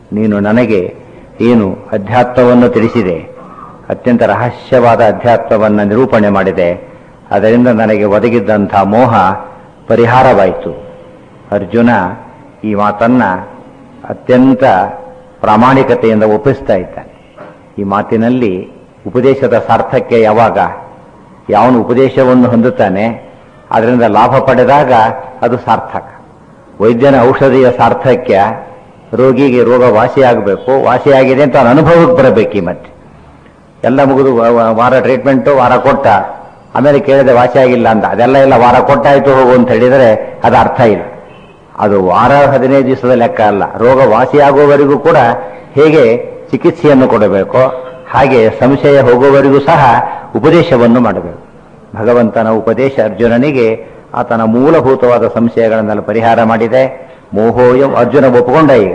ನೀನು ನನಗೆ ಏನು ಅಧ್ಯಾತ್ಮವನ್ನು ತಿಳಿಸಿದೆ ಅತ್ಯಂತ ರಹಸ್ಯವಾದ ಅಧ್ಯಾತ್ಮವನ್ನು ನಿರೂಪಣೆ ಮಾಡಿದೆ ಅದರಿಂದ ನನಗೆ ಒದಗಿದ್ದಂಥ ಮೋಹ ಪರಿಹಾರವಾಯಿತು ಅರ್ಜುನ ಈ ಮಾತನ್ನ ಅತ್ಯಂತ ಪ್ರಾಮಾಣಿಕತೆಯಿಂದ ಒಪ್ಪಿಸ್ತಾ ಇದ್ದಾನೆ ಈ ಮಾತಿನಲ್ಲಿ ಉಪದೇಶದ ಸಾರ್ಥಕ್ಯ ಯಾವಾಗ ಯಾವನು ಉಪದೇಶವನ್ನು ಹೊಂದುತ್ತಾನೆ ಅದರಿಂದ ಲಾಭ ಪಡೆದಾಗ ಅದು ಸಾರ್ಥಕ ವೈದ್ಯನ ಔಷಧಿಯ ಸಾರ್ಥಕ್ಯ ರೋಗಿಗೆ ರೋಗ ವಾಸಿಯಾಗಬೇಕು ವಾಸಿಯಾಗಿದೆ ಅಂತ ಅವನ ಅನುಭವಕ್ಕೆ ಬರಬೇಕು ಈ ಮತ್ತೆ ಎಲ್ಲ ಮುಗಿದು ವ- ವ- ವಾರ ಟ್ರೀಟ್ಮೆಂಟು ವಾರ ಕೊಟ್ಟ ಆಮೇಲೆ ಕೇಳಿದೆ ವಾಸಿಯಾಗಿಲ್ಲ ಅಂತ ಅದೆಲ್ಲ ಎಲ್ಲ ವಾರ ಕೊಟ್ಟಾಯ್ತು ಹೋಗು ಅಂತ ಹೇಳಿದರೆ ಅದು ಅರ್ಥ ಇಲ್ಲ ಅದು ವಾರ ಹದಿನೈದು ದಿವಸದ ಲೆಕ್ಕ ಅಲ್ಲ ರೋಗ ವಾಸಿಯಾಗುವವರೆಗೂ ಕೂಡ ಹೇಗೆ ಚಿಕಿತ್ಸೆಯನ್ನು ಕೊಡಬೇಕು ಹಾಗೆ ಸಂಶಯ ಹೋಗುವವರೆಗೂ ಸಹ ಉಪದೇಶವನ್ನು ಮಾಡಬೇಕು ಭಗವಂತನ ಉಪದೇಶ ಅರ್ಜುನನಿಗೆ ಆತನ ಮೂಲಭೂತವಾದ ಸಂಶಯಗಳನ್ನೆಲ್ಲ ಪರಿಹಾರ ಮಾಡಿದೆ ಮೋಹೋಯಂ ಅರ್ಜುನ ಒಪ್ಪಿಕೊಂಡ ಈಗ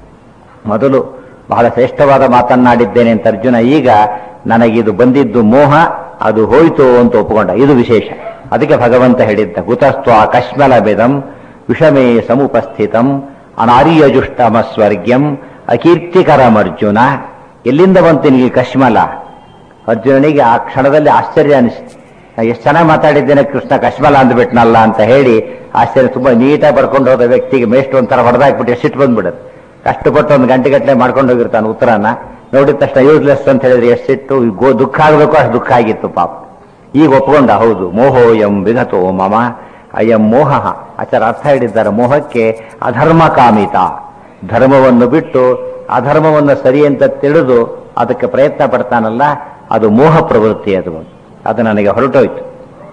ಮೊದಲು ಬಹಳ ಶ್ರೇಷ್ಠವಾದ ಮಾತನ್ನಾಡಿದ್ದೇನೆ ಅಂತ ಅರ್ಜುನ ಈಗ ನನಗಿದು ಬಂದಿದ್ದು ಮೋಹ ಅದು ಹೋಯಿತು ಅಂತ ಒಪ್ಪಿಕೊಂಡ ಇದು ವಿಶೇಷ ಅದಕ್ಕೆ ಭಗವಂತ ಹೇಳಿದ್ದ ಗುತಸ್ತ್ವ ಕಶ್ಮಲ ಬೆದಂ ವಿಷಮೇ ಸಮುಪಸ್ಥಿತಂ ಅನಾರ್ಯಜುಷ್ಟಮ ಸ್ವರ್ಗ್ಯಂ ಅಕೀರ್ತಿಕರಮರ್ಜುನ ಎಲ್ಲಿಂದ ಬಂತು ನಿನಗೆ ಕಶ್ಮಲ ಅರ್ಜುನನಿಗೆ ಆ ಕ್ಷಣದಲ್ಲಿ ಆಶ್ಚರ್ಯ ಅನಿಸ್ತು ಎಷ್ಟು ಚೆನ್ನಾಗಿ ಮಾತಾಡಿದ್ದೇನೆ ಕೃಷ್ಣ ಕಶ್ಮಲ ಅಂದ್ಬಿಟ್ನಲ್ಲ ಅಂತ ಹೇಳಿ ಆಶ್ಚರ್ಯ ತುಂಬಾ ನೀಟಾಗಿ ಬರ್ಕೊಂಡು ಹೋದ ವ್ಯಕ್ತಿಗೆ ಮೇಷ್ಟು ಒಂಥರ ಹೊಡೆದಾಕ್ಬಿಟ್ಟು ಎಷ್ಟಿಟ್ಟು ಬಂದ್ಬಿಡುತ್ತೆ ಕಷ್ಟಪಟ್ಟು ಒಂದು ಗಂಟೆ ಗಟ್ಟಲೆ ಮಾಡ್ಕೊಂಡು ಹೋಗಿರ್ತಾನೆ ಉತ್ತರನ ನೋಡಿದ ತಕ್ಷಣ ಯೂಸ್ಲೆಸ್ ಅಂತ ಹೇಳಿದ್ರೆ ಎಷ್ಟಿಟ್ಟು ಗೋ ದುಃಖ ಆಗಬೇಕು ಅಷ್ಟು ದುಃಖ ಆಗಿತ್ತು ಪಾಪ ಈಗ ಒಪ್ಕೊಂಡ ಹೌದು ಮೋಹೋಯಂ ವಿಗತೋ ಮಮ ಅಯಂ ಮೋಹ ಆಚಾರ ಅರ್ಥ ಹೇಳಿದ್ದಾರೆ ಮೋಹಕ್ಕೆ ಅಧರ್ಮ ಕಾಮಿತ ಧರ್ಮವನ್ನು ಬಿಟ್ಟು ಅಧರ್ಮವನ್ನು ಸರಿ ಅಂತ ತಿಳಿದು ಅದಕ್ಕೆ ಪ್ರಯತ್ನ ಪಡ್ತಾನಲ್ಲ ಅದು ಮೋಹ ಪ್ರವೃತ್ತಿ ಅದು ಅದು ನನಗೆ ಹೊರಟೋಯ್ತು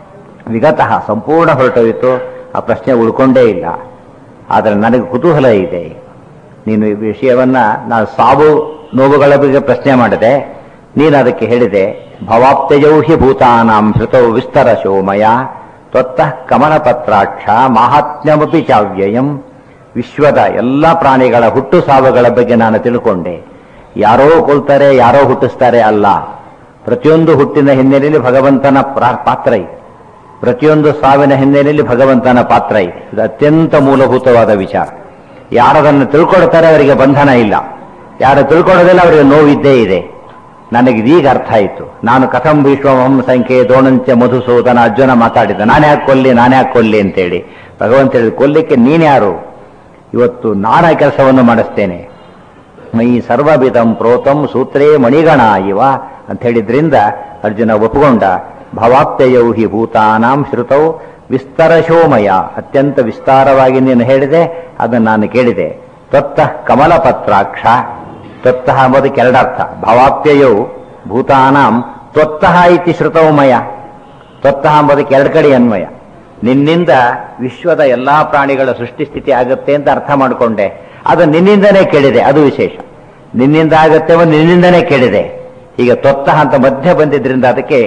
ವಿಗತಃ ಸಂಪೂರ್ಣ ಹೊರಟೋಯ್ತು ಆ ಪ್ರಶ್ನೆ ಉಳ್ಕೊಂಡೇ ಇಲ್ಲ ಆದರೆ ನನಗೆ ಕುತೂಹಲ ಇದೆ ನೀನು ಈ ವಿಷಯವನ್ನ ನಾನು ಸಾವು ನೋವುಗಳ ಬಗ್ಗೆ ಪ್ರಶ್ನೆ ಮಾಡಿದೆ ನೀನು ಅದಕ್ಕೆ ಹೇಳಿದೆ ಭವಾಪ್ತಯೌ ಹಿ ಭೂತಾನಾಂ ಶ್ರುತೌ ವಿಸ್ತರ ಶೋಮಯ ತ್ವತ್ತಃ ಕಮಲಪತ್ರಾಕ್ಷ ಮಾಹಾತ್ಮ್ಯಮಪಿ ಚಾವ್ಯಯಂ ವಿಶ್ವದ ಎಲ್ಲ ಪ್ರಾಣಿಗಳ ಹುಟ್ಟು ಸಾವುಗಳ ಬಗ್ಗೆ ನಾನು ತಿಳ್ಕೊಂಡೆ ಯಾರೋ ಕೊಲ್ತಾರೆ ಯಾರೋ ಹುಟ್ಟಿಸ್ತಾರೆ ಅಲ್ಲ ಪ್ರತಿಯೊಂದು ಹುಟ್ಟಿನ ಹಿನ್ನೆಲೆಯಲ್ಲಿ ಭಗವಂತನ ಪ್ರಾ- ಪಾತ್ರ ಇದೆ ಪ್ರತಿಯೊಂದು ಸಾವಿನ ಹಿನ್ನೆಲೆಯಲ್ಲಿ ಭಗವಂತನ ಪಾತ್ರ ಇದೆ ಇದು ಅತ್ಯಂತ ಮೂಲಭೂತವಾದ ವಿಚಾರ ಯಾರದನ್ನು ತಿಳ್ಕೊಳ್ತಾರೆ ಅವರಿಗೆ ಬಂಧನ ಇಲ್ಲ ಯಾರು ತಿಳ್ಕೊಳ್ಳೋದಿಲ್ಲ ಅವರಿಗೆ ನೋವಿದ್ದೇ ಇದೆ ನನಗೆ ಇದೀಗ ಅರ್ಥ ಆಯಿತು ನಾನು ಕಥಂ ವಿಶ್ವಮಂ ಸಂಖ್ಯೆ ದೋಣಂಚ ಮಧುಸೂದನ ಅರ್ಜುನ ಮಾತಾಡಿದ್ದ ನಾನೇ ಯಾಕೆ ಕೊಲ್ಲಿ ನಾನೇ ಯಾಕೆ ಕೊಲ್ಲಿ ಅಂತೇಳಿ ಭಗವಂತ ಹೇಳಿದ ಕೊಲ್ಲಿಕ್ಕೆ ನೀನ್ಯಾರು ಇವತ್ತು ನಾನ ಕೆಲಸವನ್ನು ಮಾಡಿಸ್ತೇನೆ ಮೈ ಸರ್ವವಿಧಂ ಪ್ರೋತಂ ಸೂತ್ರೇ ಮಣಿಗಣ ಇವ ಅಂತ ಹೇಳಿದ್ರಿಂದ ಅರ್ಜುನ ಒಪ್ಪಿಕೊಂಡ ಭವಾಪ್ತಯೌ ಹಿ ಭೂತಾನಾಂ ಶ್ರುತೌ ವಿಸ್ತರಶೋಮಯ ಅತ್ಯಂತ ವಿಸ್ತಾರವಾಗಿ ನೀನು ಹೇಳಿದೆ ಅದನ್ನು ನಾನು ಕೇಳಿದೆ ತ್ವತ್ತಃ ಕಮಲಪತ್ರಾಕ್ಷ ತ್ವತ್ತಃ ಎಂಬುದಕ್ಕೆ ಎರಡರ್ಥ ಭವಾಪ್ಯಯೌ ಭೂತಾನಾಂ ತ್ವತ್ತಃ ಇತಿ ಶ್ರುತೌಮಯ ತ್ವತ್ತಃ ಎಂಬುದಕ್ಕೆ ಎರಡು ಕಡೆ ಅನ್ವಯ ನಿನ್ನಿಂದ ವಿಶ್ವದ ಎಲ್ಲಾ ಪ್ರಾಣಿಗಳ ಸೃಷ್ಟಿ ಸ್ಥಿತಿ ಆಗುತ್ತೆ ಅಂತ ಅರ್ಥ ಮಾಡಿಕೊಂಡೆ ಅದು ನಿನ್ನಿಂದನೇ ಕೇಳಿದೆ ಅದು ವಿಶೇಷ ನಿನ್ನಿಂದ ಆಗತ್ತೆ ಒಂದು ನಿನ್ನಿಂದನೇ ಕೇಳಿದೆ ಈಗ ತ್ವತ್ತಃ ಅಂತ ಮಧ್ಯ ಬಂದಿದ್ರಿಂದ ಅದಕ್ಕೆ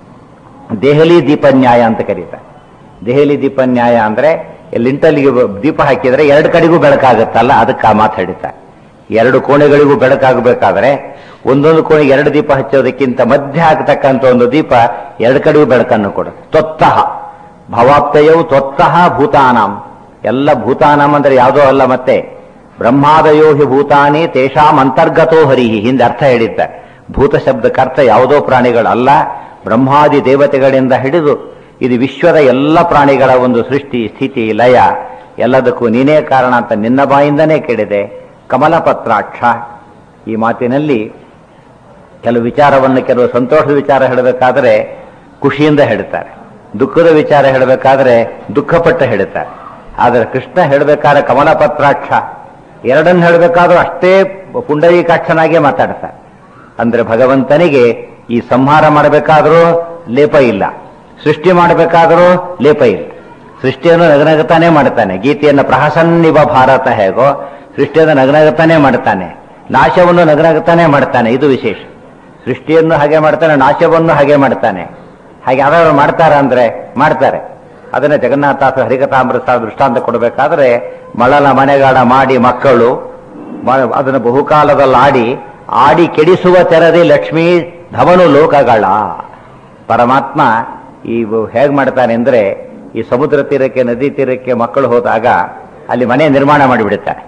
ದೆಹಲಿ ದೀಪನ್ಯಾಯ ಅಂತ ಕರೀತಾರೆ ದೆಹಲಿ ದೀಪನ್ಯಾಯ ಅಂದ್ರೆ ಲಿಂಟಲ್ಗೆ ದೀಪ ಹಾಕಿದ್ರೆ ಎರಡು ಕಡೆಗೂ ಬೆಳಕಾಗುತ್ತಲ್ಲ ಅದಕ್ಕೆ ಆ ಮಾತು ಹೇಳಿದ್ದಾರೆ ಎರಡು ಕೋಣೆಗಳಿಗೂ ಬೆಳಕಾಗಬೇಕಾದ್ರೆ ಒಂದೊಂದು ಕೋಣೆಗೆ ಎರಡು ದೀಪ ಹಚ್ಚೋದಕ್ಕಿಂತ ಮಧ್ಯ ಹಾಕತಕ್ಕಂಥ ಒಂದು ದೀಪ ಎರಡು ಕಡೆಗೂ ಬೆಳಕನ್ನು ಕೊಡುತ್ತೆ ತ್ವತ್ತಃ ಭವಾಪ್ತಯವು ತ್ವತ್ತಃ ಭೂತಾನಾಂ ಎಲ್ಲ ಭೂತಾನಾಂ ಅಂದ್ರೆ ಯಾವುದೋ ಅಲ್ಲ ಮತ್ತೆ ಬ್ರಹ್ಮಾದಯೋ ಹಿ ಭೂತಾನಿ ತೇಷಾಂ ಅಂತರ್ಗತೋ ಹರಿಹಿ ಹಿಂದೆ ಅರ್ಥ ಹೇಳಿದ್ದಾರೆ ಭೂತ ಶಬ್ದಕ್ಕರ್ಥ ಯಾವುದೋ ಪ್ರಾಣಿಗಳಲ್ಲ ಬ್ರಹ್ಮಾದಿ ದೇವತೆಗಳಿಂದ ಹಿಡಿದು ಇದು ವಿಶ್ವದ ಎಲ್ಲ ಪ್ರಾಣಿಗಳ ಒಂದು ಸೃಷ್ಟಿ ಸ್ಥಿತಿ ಲಯ ಎಲ್ಲದಕ್ಕೂ ನೀನೇ ಕಾರಣ ಅಂತ ನಿನ್ನ ಬಾಯಿಂದನೇ ಕೇಳಿದೆ ಕಮಲಪತ್ರಾಕ್ಷ ಈ ಮಾತಿನಲ್ಲಿ ಕೆಲವು ವಿಚಾರವನ್ನು ಕೆಲವು ಸಂತೋಷದ ವಿಚಾರ ಹೇಳಬೇಕಾದ್ರೆ ಖುಷಿಯಿಂದ ಹೇಳ್ತಾರೆ ದುಃಖದ ವಿಚಾರ ಹೇಳಬೇಕಾದ್ರೆ ದುಃಖಪಟ್ಟು ಹೇಳ್ತಾರೆ ಆದರೆ ಕೃಷ್ಣ ಹೇಳಬೇಕಾದ್ರೆ ಕಮಲಪತ್ರಾಕ್ಷ ಎರಡನ್ನು ಹೇಳಬೇಕಾದ್ರೂ ಅಷ್ಟೇ ಪುಂಡರೀಕಾಕ್ಷನಾಗೆ ಮಾತಾಡ್ತಾರೆ ಅಂದ್ರೆ ಭಗವಂತನಿಗೆ ಈ ಸಂಹಾರ ಮಾಡಬೇಕಾದ್ರೂ ಲೇಪ ಇಲ್ಲ ಸೃಷ್ಟಿ ಮಾಡಬೇಕಾದ್ರೂ ಲೇಪ ಇಲ್ಲ ಸೃಷ್ಟಿಯನ್ನು ನಗನಗತಾನೆ ಮಾಡ್ತಾನೆ ಗೀತೆಯನ್ನು ಪ್ರಹಸನ್ನಿವ ಭಾರತ ಹೇಗೋ ಸೃಷ್ಟಿಯನ್ನು ನಗನಗತಾನೆ ಮಾಡ್ತಾನೆ ನಾಶವನ್ನು ನಗನಗತಾನೆ ಮಾಡ್ತಾನೆ ಇದು ವಿಶೇಷ ಸೃಷ್ಟಿಯನ್ನು ಹಾಗೆ ಮಾಡ್ತಾನೆ ನಾಶವನ್ನು ಹಾಗೆ ಮಾಡ್ತಾನೆ ಹಾಗೆ ಯಾವ್ದಾದ್ರು ಮಾಡ್ತಾರ ಅಂದ್ರೆ ಮಾಡ್ತಾರೆ ಅದನ್ನ ಜಗನ್ನಾಥಾಸ ಹರಿಕಥಾಮೃತ ದೃಷ್ಟಾಂತ ಕೊಡಬೇಕಾದ್ರೆ ಮಳಲ ಮನೆಗಾಡ ಮಾಡಿ ಮಕ್ಕಳು ಮ- ಅದನ್ನು ಬಹುಕಾಲದಲ್ಲಿ ಆಡಿ ಆಡಿ ಕೆಡಿಸುವ ತೆರದಿ ಲಕ್ಷ್ಮೀ ಧವನು ಲೋಕಗಳ ಪರಮಾತ್ಮ ಈ ಹೇಗೆ ಮಾಡ್ತಾನೆ ಅಂದ್ರೆ ಈ ಸಮುದ್ರ ತೀರಕ್ಕೆ ನದಿ ತೀರಕ್ಕೆ ಮಕ್ಕಳು ಹೋದಾಗ ಅಲ್ಲಿ ಮನೆ ನಿರ್ಮಾಣ ಮಾಡಿಬಿಡುತ್ತಾರೆ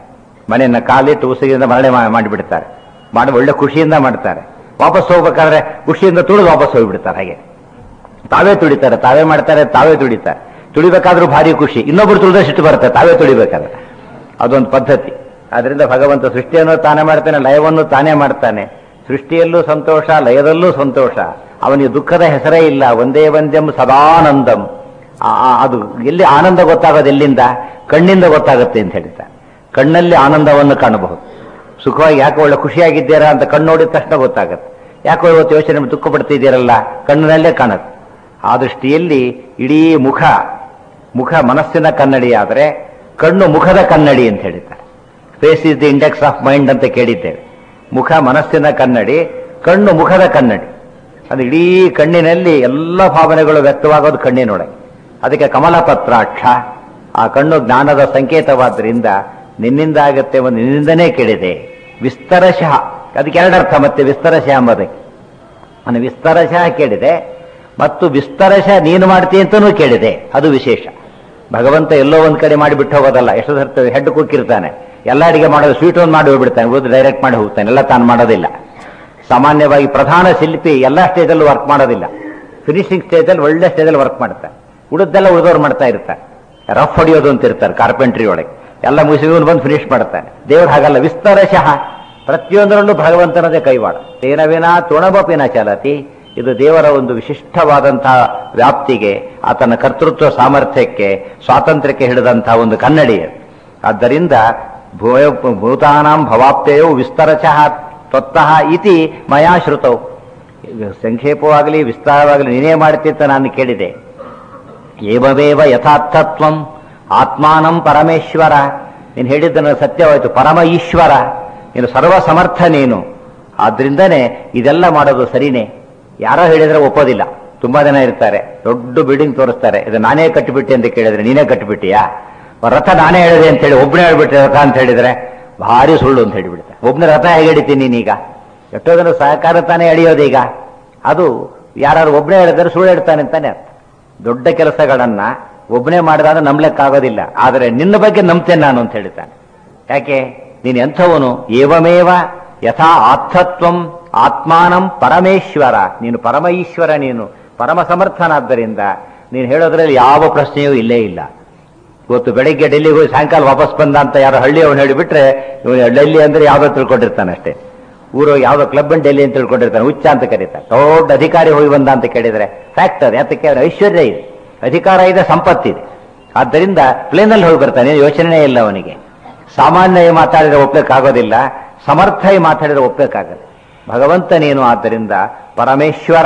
ಮನೆಯನ್ನ ಕಾಲಿಟ್ಟು ಉಸಿರಿಂದ ಮರಳೆ ಮಾ- ಮಾಡಿಬಿಡ್ತಾರೆ ಮಾಡಿ ಒಳ್ಳೆ ಖುಷಿಯಿಂದ ಮಾಡ್ತಾರೆ ವಾಪಸ್ ಹೋಗ್ಬೇಕಾದ್ರೆ ಖುಷಿಯಿಂದ ತುಳಿದು ವಾಪಸ್ ಹೋಗ್ಬಿಡ್ತಾರೆ ಹಾಗೆ ತಾವೇ ತುಳಿತಾರೆ ತಾವೇ ಮಾಡ್ತಾರೆ ತಾವೇ ತುಳಿತಾರೆ ತುಳಿಬೇಕಾದ್ರೂ ಭಾರಿ ಖುಷಿ ಇನ್ನೊಬ್ರು ತುಳಿದ್ರೆ ಸಿಟ್ಟು ಬರುತ್ತೆ ತಾವೇ ತುಳಿಬೇಕಾದ್ರೆ ಅದೊಂದು ಪದ್ಧತಿ ಅದರಿಂದ ಭಗವಂತ ಸೃಷ್ಟಿಯನ್ನು ತಾನೇ ಮಾಡ್ತಾನೆ ಲಯವನ್ನು ತಾನೇ ಮಾಡ್ತಾನೆ ಸೃಷ್ಟಿಯಲ್ಲೂ ಸಂತೋಷ ಲಯದಲ್ಲೂ ಸಂತೋಷ ಅವನಿಗೆ ದುಃಖದ ಹೆಸರೇ ಇಲ್ಲ ಒಂದೇ ಒಂದೆಂ ಸದಾನಂದಂ ಆ- ಆ- ಅದು ಎಲ್ಲಿ ಆನಂದ ಗೊತ್ತಾಗೋದು ಎಲ್ಲಿಂದ ಕಣ್ಣಿಂದ ಗೊತ್ತಾಗುತ್ತೆ ಅಂತ ಹೇಳ್ತಾರೆ ಕಣ್ಣಲ್ಲಿ ಆನಂದವನ್ನು ಕಾಣಬಹುದು ಸುಖವಾಗಿ ಯಾಕೆ ಒಳ್ಳೆ ಖುಷಿಯಾಗಿದ್ದೀರಾ ಅಂತ ಕಣ್ಣು ನೋಡಿದ ತಕ್ಷಣ ಗೊತ್ತಾಗುತ್ತೆ ಯಾಕೋ ಇವತ್ತು ಯೋಚನೆ ದುಃಖ ಪಡ್ತಿದ್ದೀರಲ್ಲ ಕಣ್ಣಿನಲ್ಲೇ ಕಾಣುತ್ತೆ ಆ ದೃಷ್ಟಿಯಲ್ಲಿ ಇಡೀ ಮುಖ ಮುಖ ಮನಸ್ಸಿನ ಕನ್ನಡಿ ಆದರೆ ಕಣ್ಣು ಮುಖದ ಕನ್ನಡಿ ಅಂತ ಹೇಳಿದ್ದಾರೆ face is the index of mind ಅಂತ ಕೇಳಿದ್ದೇವೆ ಮುಖ ಮನಸ್ಸಿನ ಕನ್ನಡಿ ಕಣ್ಣು ಮುಖದ ಕನ್ನಡಿ ಅದು ಇಡೀ ಕಣ್ಣಿನಲ್ಲಿ ಎಲ್ಲ ಭಾವನೆಗಳು ವ್ಯಕ್ತವಾಗೋದು ಕಣ್ಣಿನೊಳಗೆ ಅದಕ್ಕೆ ಕಮಲಪತ್ರಾಕ್ಷ ಆ ಕಣ್ಣು ಜ್ಞಾನದ ಸಂಕೇತವಾದ್ರಿಂದ ನಿನ್ನಿಂದ ಆಗತ್ತೆ ಒಂದು ನಿನ್ನಿಂದನೇ ಕೇಳಿದೆ ವಿಸ್ತರಶಃ ಅದಕ್ಕೆ ಎರಡರ್ಥ ಮತ್ತೆ ವಿಸ್ತರಶಃ ಎಂಬುದಕ್ಕೆ ನಾನು ವಿಸ್ತರಶಃ ಕೇಳಿದೆ ಮತ್ತು ವಿಸ್ತರಶಃ ನೀನು ಮಾಡ್ತೀಯ ಅಂತನೂ ಕೇಳಿದೆ ಅದು ವಿಶೇಷ ಭಗವಂತ ಎಲ್ಲೋ ಒಂದ್ ಕಡೆ ಮಾಡಿ ಬಿಟ್ಟು ಹೋಗೋದಲ್ಲ ಎಷ್ಟು ಸರ್ತ ಹೆಡ್ ಕುಕ್ಕಿರ್ತಾನೆ ಎಲ್ಲ ಅಡಿಗೆ ಮಾಡೋದು ಸ್ವೀಟ್ ಒಂದು ಮಾಡಿ ಹೋಗ್ಬಿಡ್ತಾನೆ ಓದು ಡೈರೆಕ್ಟ್ ಮಾಡಿ ಹೋಗ್ತಾನೆ ಎಲ್ಲ ತಾನು ಮಾಡೋದಿಲ್ಲ ಸಾಮಾನ್ಯವಾಗಿ ಪ್ರಧಾನ ಶಿಲ್ಪಿ ಎಲ್ಲ ಸ್ಟೇಜಲ್ಲೂ ವರ್ಕ್ ಮಾಡೋದಿಲ್ಲ ಫಿನಿಶಿಂಗ್ ಸ್ಟೇಜಲ್ಲಿ ಒಳ್ಳೆ ಸ್ಟೇಜಲ್ಲಿ ವರ್ಕ್ ಮಾಡ್ತಾರೆ ಉಳಿದೆಲ್ಲ ಉಳಿದವ್ರು ಮಾಡ್ತಾ ಇರ್ತಾರೆ ರಫ್ ಹೊಡಿಯೋದು ಅಂತ ಇರ್ತಾರೆ ಕಾರ್ಪೆಂಟ್ರಿ ಒಳಗೆ ಎಲ್ಲ ಮುಗಿಸಿ ಇವನು ಬಂದು ಫಿನಿಶ್ ಮಾಡ್ತಾನೆ ದೇವ್ರು ಹಾಗಲ್ಲ ವಿಸ್ತರಶಃ ಪ್ರತಿಯೊಂದರಲ್ಲೂ ಭಗವಂತನದೇ ಕೈವಾಡ ತೇನವಿನ ತುಣಬಪಿನ ಚಲತಿ ಇದು ದೇವರ ಒಂದು ವಿಶಿಷ್ಟವಾದಂತಹ ವ್ಯಾಪ್ತಿಗೆ ಆತನ ಕರ್ತೃತ್ವ ಸಾಮರ್ಥ್ಯಕ್ಕೆ ಸ್ವಾತಂತ್ರ್ಯಕ್ಕೆ ಹಿಡಿದಂತಹ ಒಂದು ಕನ್ನಡಿ ಅದು. ಆದ್ದರಿಂದ ಭೂ- ಭೂತಾನಾಂ ಭವಾಪ್ತೆಯು ವಿಸ್ತರಶಃ ತ್ವತ್ತಃ ಇತಿ ಮಯಾ ಶ್ರುತೌ ಇದು ಸಂಕ್ಷೇಪವಾಗಲಿ ವಿಸ್ತಾರವಾಗಲಿ ನೀನೇ ಮಾಡ್ತಿತ್ತ ನಾನು ಕೇಳಿದೆ ಏವವೇವ ಯಥಾರ್ಥತ್ವಂ ಆತ್ಮಾನಂ ಪರಮೇಶ್ವರ ನೀನು ಹೇಳಿದ್ದನ್ನು ಸತ್ಯವಾಯಿತು ಪರಮ ಈಶ್ವರ ನೀನು ಸರ್ವ ಸಮರ್ಥ ನೀನು ಆದ್ರಿಂದನೇ ಇದೆಲ್ಲ ಮಾಡೋದು ಸರಿನೇ ಯಾರೋ ಹೇಳಿದ್ರೆ ಒಪ್ಪೋದಿಲ್ಲ ತುಂಬಾ ಜನ ಇರ್ತಾರೆ ದೊಡ್ಡ ಬಿಲ್ಡಿಂಗ್ ತೋರಿಸ್ತಾರೆ ಇದು ನಾನೇ ಕಟ್ಟಿಬಿಟ್ಟೆ ಅಂತ ಕೇಳಿದ್ರೆ ನೀನೇ ಕಟ್ಟಿಬಿಟ್ಟಿಯಾ ರಥ ನಾನೇ ಹೇಳಿದೆ ಅಂತ ಹೇಳಿ ಒಬ್ಬನೇ ಹೇಳ್ಬಿಟ್ಟೆ ರಥ ಅಂತ ಹೇಳಿದ್ರೆ ಭಾರಿ ಸುಳ್ಳು ಅಂತ ಹೇಳಿಬಿಡುತ್ತೆ ಒಬ್ಬನೇ ರಥ ಹೇಗೆ ಹಿಡಿತೀನಿ ನೀನೀಗ ಎಷ್ಟೋ ಜನ ಸಹಕಾರ ತಾನೇ ಎಳೆಯೋದೀಗ ಅದು ಯಾರು ಒಬ್ಬನೇ ಹೇಳಿದ್ರೆ ಸುಳ್ಳು ಹೇಳ್ತಾನೆ ಅಂತಾನೆ ಅರ್ಥ ದೊಡ್ಡ ಕೆಲಸಗಳನ್ನ ಒಬ್ಬನೇ ಮಾಡಿದಾಗ ನಂಬ್ಲಿಕ್ಕಾಗೋದಿಲ್ಲ ಆದರೆ ನಿನ್ನ ಬಗ್ಗೆ ನಂಬ್ತೇನೆ ನಾನು ಅಂತ ಹೇಳ್ತಾನೆ ಯಾಕೆ ನೀನು ಎಂಥವನು ಏವಮೇವ ಯಥಾ ಆತ್ಥತ್ವಂ ಆತ್ಮಾನಂ ಪರಮೇಶ್ವರ ನೀನು ಪರಮ ಈಶ್ವರ ನೀನು ಪರಮ ಸಮರ್ಥನಾದ್ದರಿಂದ ನೀನು ಹೇಳೋದ್ರಲ್ಲಿ ಯಾವ ಪ್ರಶ್ನೆಯೂ ಇಲ್ಲೇ ಇಲ್ಲ ಇವತ್ತು ಬೆಳಿಗ್ಗೆ ಡೆಲ್ಲಿಗೆ ಹೋಗಿ ಸಾಯಂಕಾಲ ವಾಪಸ್ ಬಂದ ಅಂತ ಯಾರೋ ಹಳ್ಳಿಯವನು ಹೇಳಿಬಿಟ್ರೆ ಇವನು ಡೆಲ್ಲಿ ಅಂದ್ರೆ ಯಾವ್ದೋ ತಿಳ್ಕೊಂಡಿರ್ತಾನೆ ಅಷ್ಟೇ ಊರು ಯಾವ್ದೋ ಕ್ಲಬ್ ಅಂಡ್ ಡೆಲ್ಲಿ ಅಂತ ತಿಳ್ಕೊಂಡಿರ್ತಾನೆ ಹುಚ್ಚ ಅಂತ ಕರೀತಾರೆ ದೊಡ್ಡ ಅಧಿಕಾರಿ ಹೋಗಿ ಬಂದ ಅಂತ ಕೇಳಿದ್ರೆ ಫ್ಯಾಕ್ಟರ್ ಯಾತಕ್ಕೆ ಅವ್ರ ಐಶ್ವರ್ಯ ಇದೆ ಅಧಿಕಾರ ಇದೆ ಸಂಪತ್ತಿದೆ ಆದ್ದರಿಂದ ಪ್ಲೇನಲ್ಲಿ ಹೋಗಿ ಬರ್ತಾನೆ ಯೋಚನೆ ಇಲ್ಲ ಅವನಿಗೆ ಸಾಮಾನ್ಯ ಮಾತಾಡಿದ್ರೆ ಒಪ್ಬೇಕಾಗೋದಿಲ್ಲ ಸಮರ್ಥ ಮಾತಾಡಿದ್ರೆ ಒಪ್ಬೇಕಾಗಲ್ಲ ಭಗವಂತ ನೀನು ಆದ್ದರಿಂದ ಪರಮೇಶ್ವರ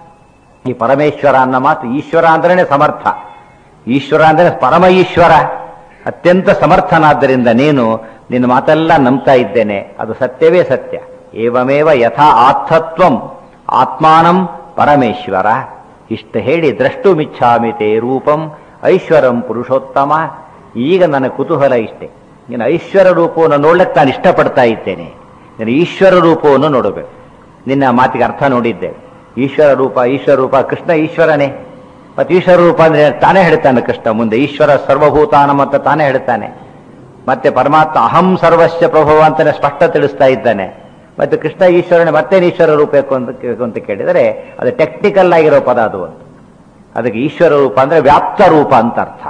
ಈ ಪರಮೇಶ್ವರ ಅನ್ನೋ ಮಾತು ಈಶ್ವರ ಅಂದ್ರೇನೆ ಸಮರ್ಥ ಈಶ್ವರ ಅಂದ್ರೆ ಪರಮ ಈಶ್ವರ ಅತ್ಯಂತ ಸಮರ್ಥನಾದ್ದರಿಂದ ನೀನು ನಿನ್ನ ಮಾತೆಲ್ಲ ನಂಬ್ತಾ ಇದ್ದೇನೆ ಅದು ಸತ್ಯವೇ ಸತ್ಯ ಏವಮೇವ ಯಥಾ ಆತ್ಥತ್ವಂ ಆತ್ಮಾನಂ ಪರಮೇಶ್ವರ ಇಷ್ಟ ಹೇಳಿ ದ್ರಷ್ಟುಮಿಚ್ಛಾಮಿ ತೇ ರೂಪಂ ಐಶ್ವರಂ ಪುರುಷೋತ್ತಮ ಈಗ ನನ್ನ ಕುತೂಹಲ ಇಷ್ಟೆ ನಿನ್ನ ಐಶ್ವರ ರೂಪವನ್ನು ನೋಡ್ಲಿಕ್ಕೆ ನಾನು ಇಷ್ಟಪಡ್ತಾ ಇದ್ದೇನೆ ನಿನ್ನ ಈಶ್ವರ ರೂಪವನ್ನು ನೋಡಬೇಕು ನಿನ್ನ ಮಾತಿಗೆ ಅರ್ಥ ನೋಡಿದ್ದೇವೆ ಈಶ್ವರ ರೂಪ ಈಶ್ವರ ರೂಪ ಕೃಷ್ಣ ಈಶ್ವರನೇ ಮತ್ತೆ ಈಶ್ವರ ರೂಪ ಅಂದ್ರೆ ತಾನೇ ಹೇಳ್ತಾನೆ ಕೃಷ್ಣ ಮುಂದೆ ಈಶ್ವರ ಸರ್ವಭೂತಾನ ಅಂತ ತಾನೇ ಹೇಳ್ತಾನೆ ಮತ್ತೆ ಪರಮಾತ್ಮ ಅಹಂ ಸರ್ವಸ್ಯ ಪ್ರಭವ ಅಂತಾನೆ ಸ್ಪಷ್ಟ ತಿಳಿಸ್ತಾ ಇದ್ದಾನೆ ಮತ್ತೆ ಕೃಷ್ಣ ಈಶ್ವರನೇ ಮತ್ತೆ ಈಶ್ವರ ರೂಪ ಬೇಕು ಅಂತ ಅಂತ ಕೇಳಿದರೆ ಅದು ಟೆಕ್ನಿಕಲ್ ಆಗಿರೋ ಪದ ಅದು ಒಂದು ಅದಕ್ಕೆ ಈಶ್ವರ ರೂಪ ಅಂದ್ರೆ ವ್ಯಾಪ್ತ ರೂಪ ಅಂತ ಅರ್ಥ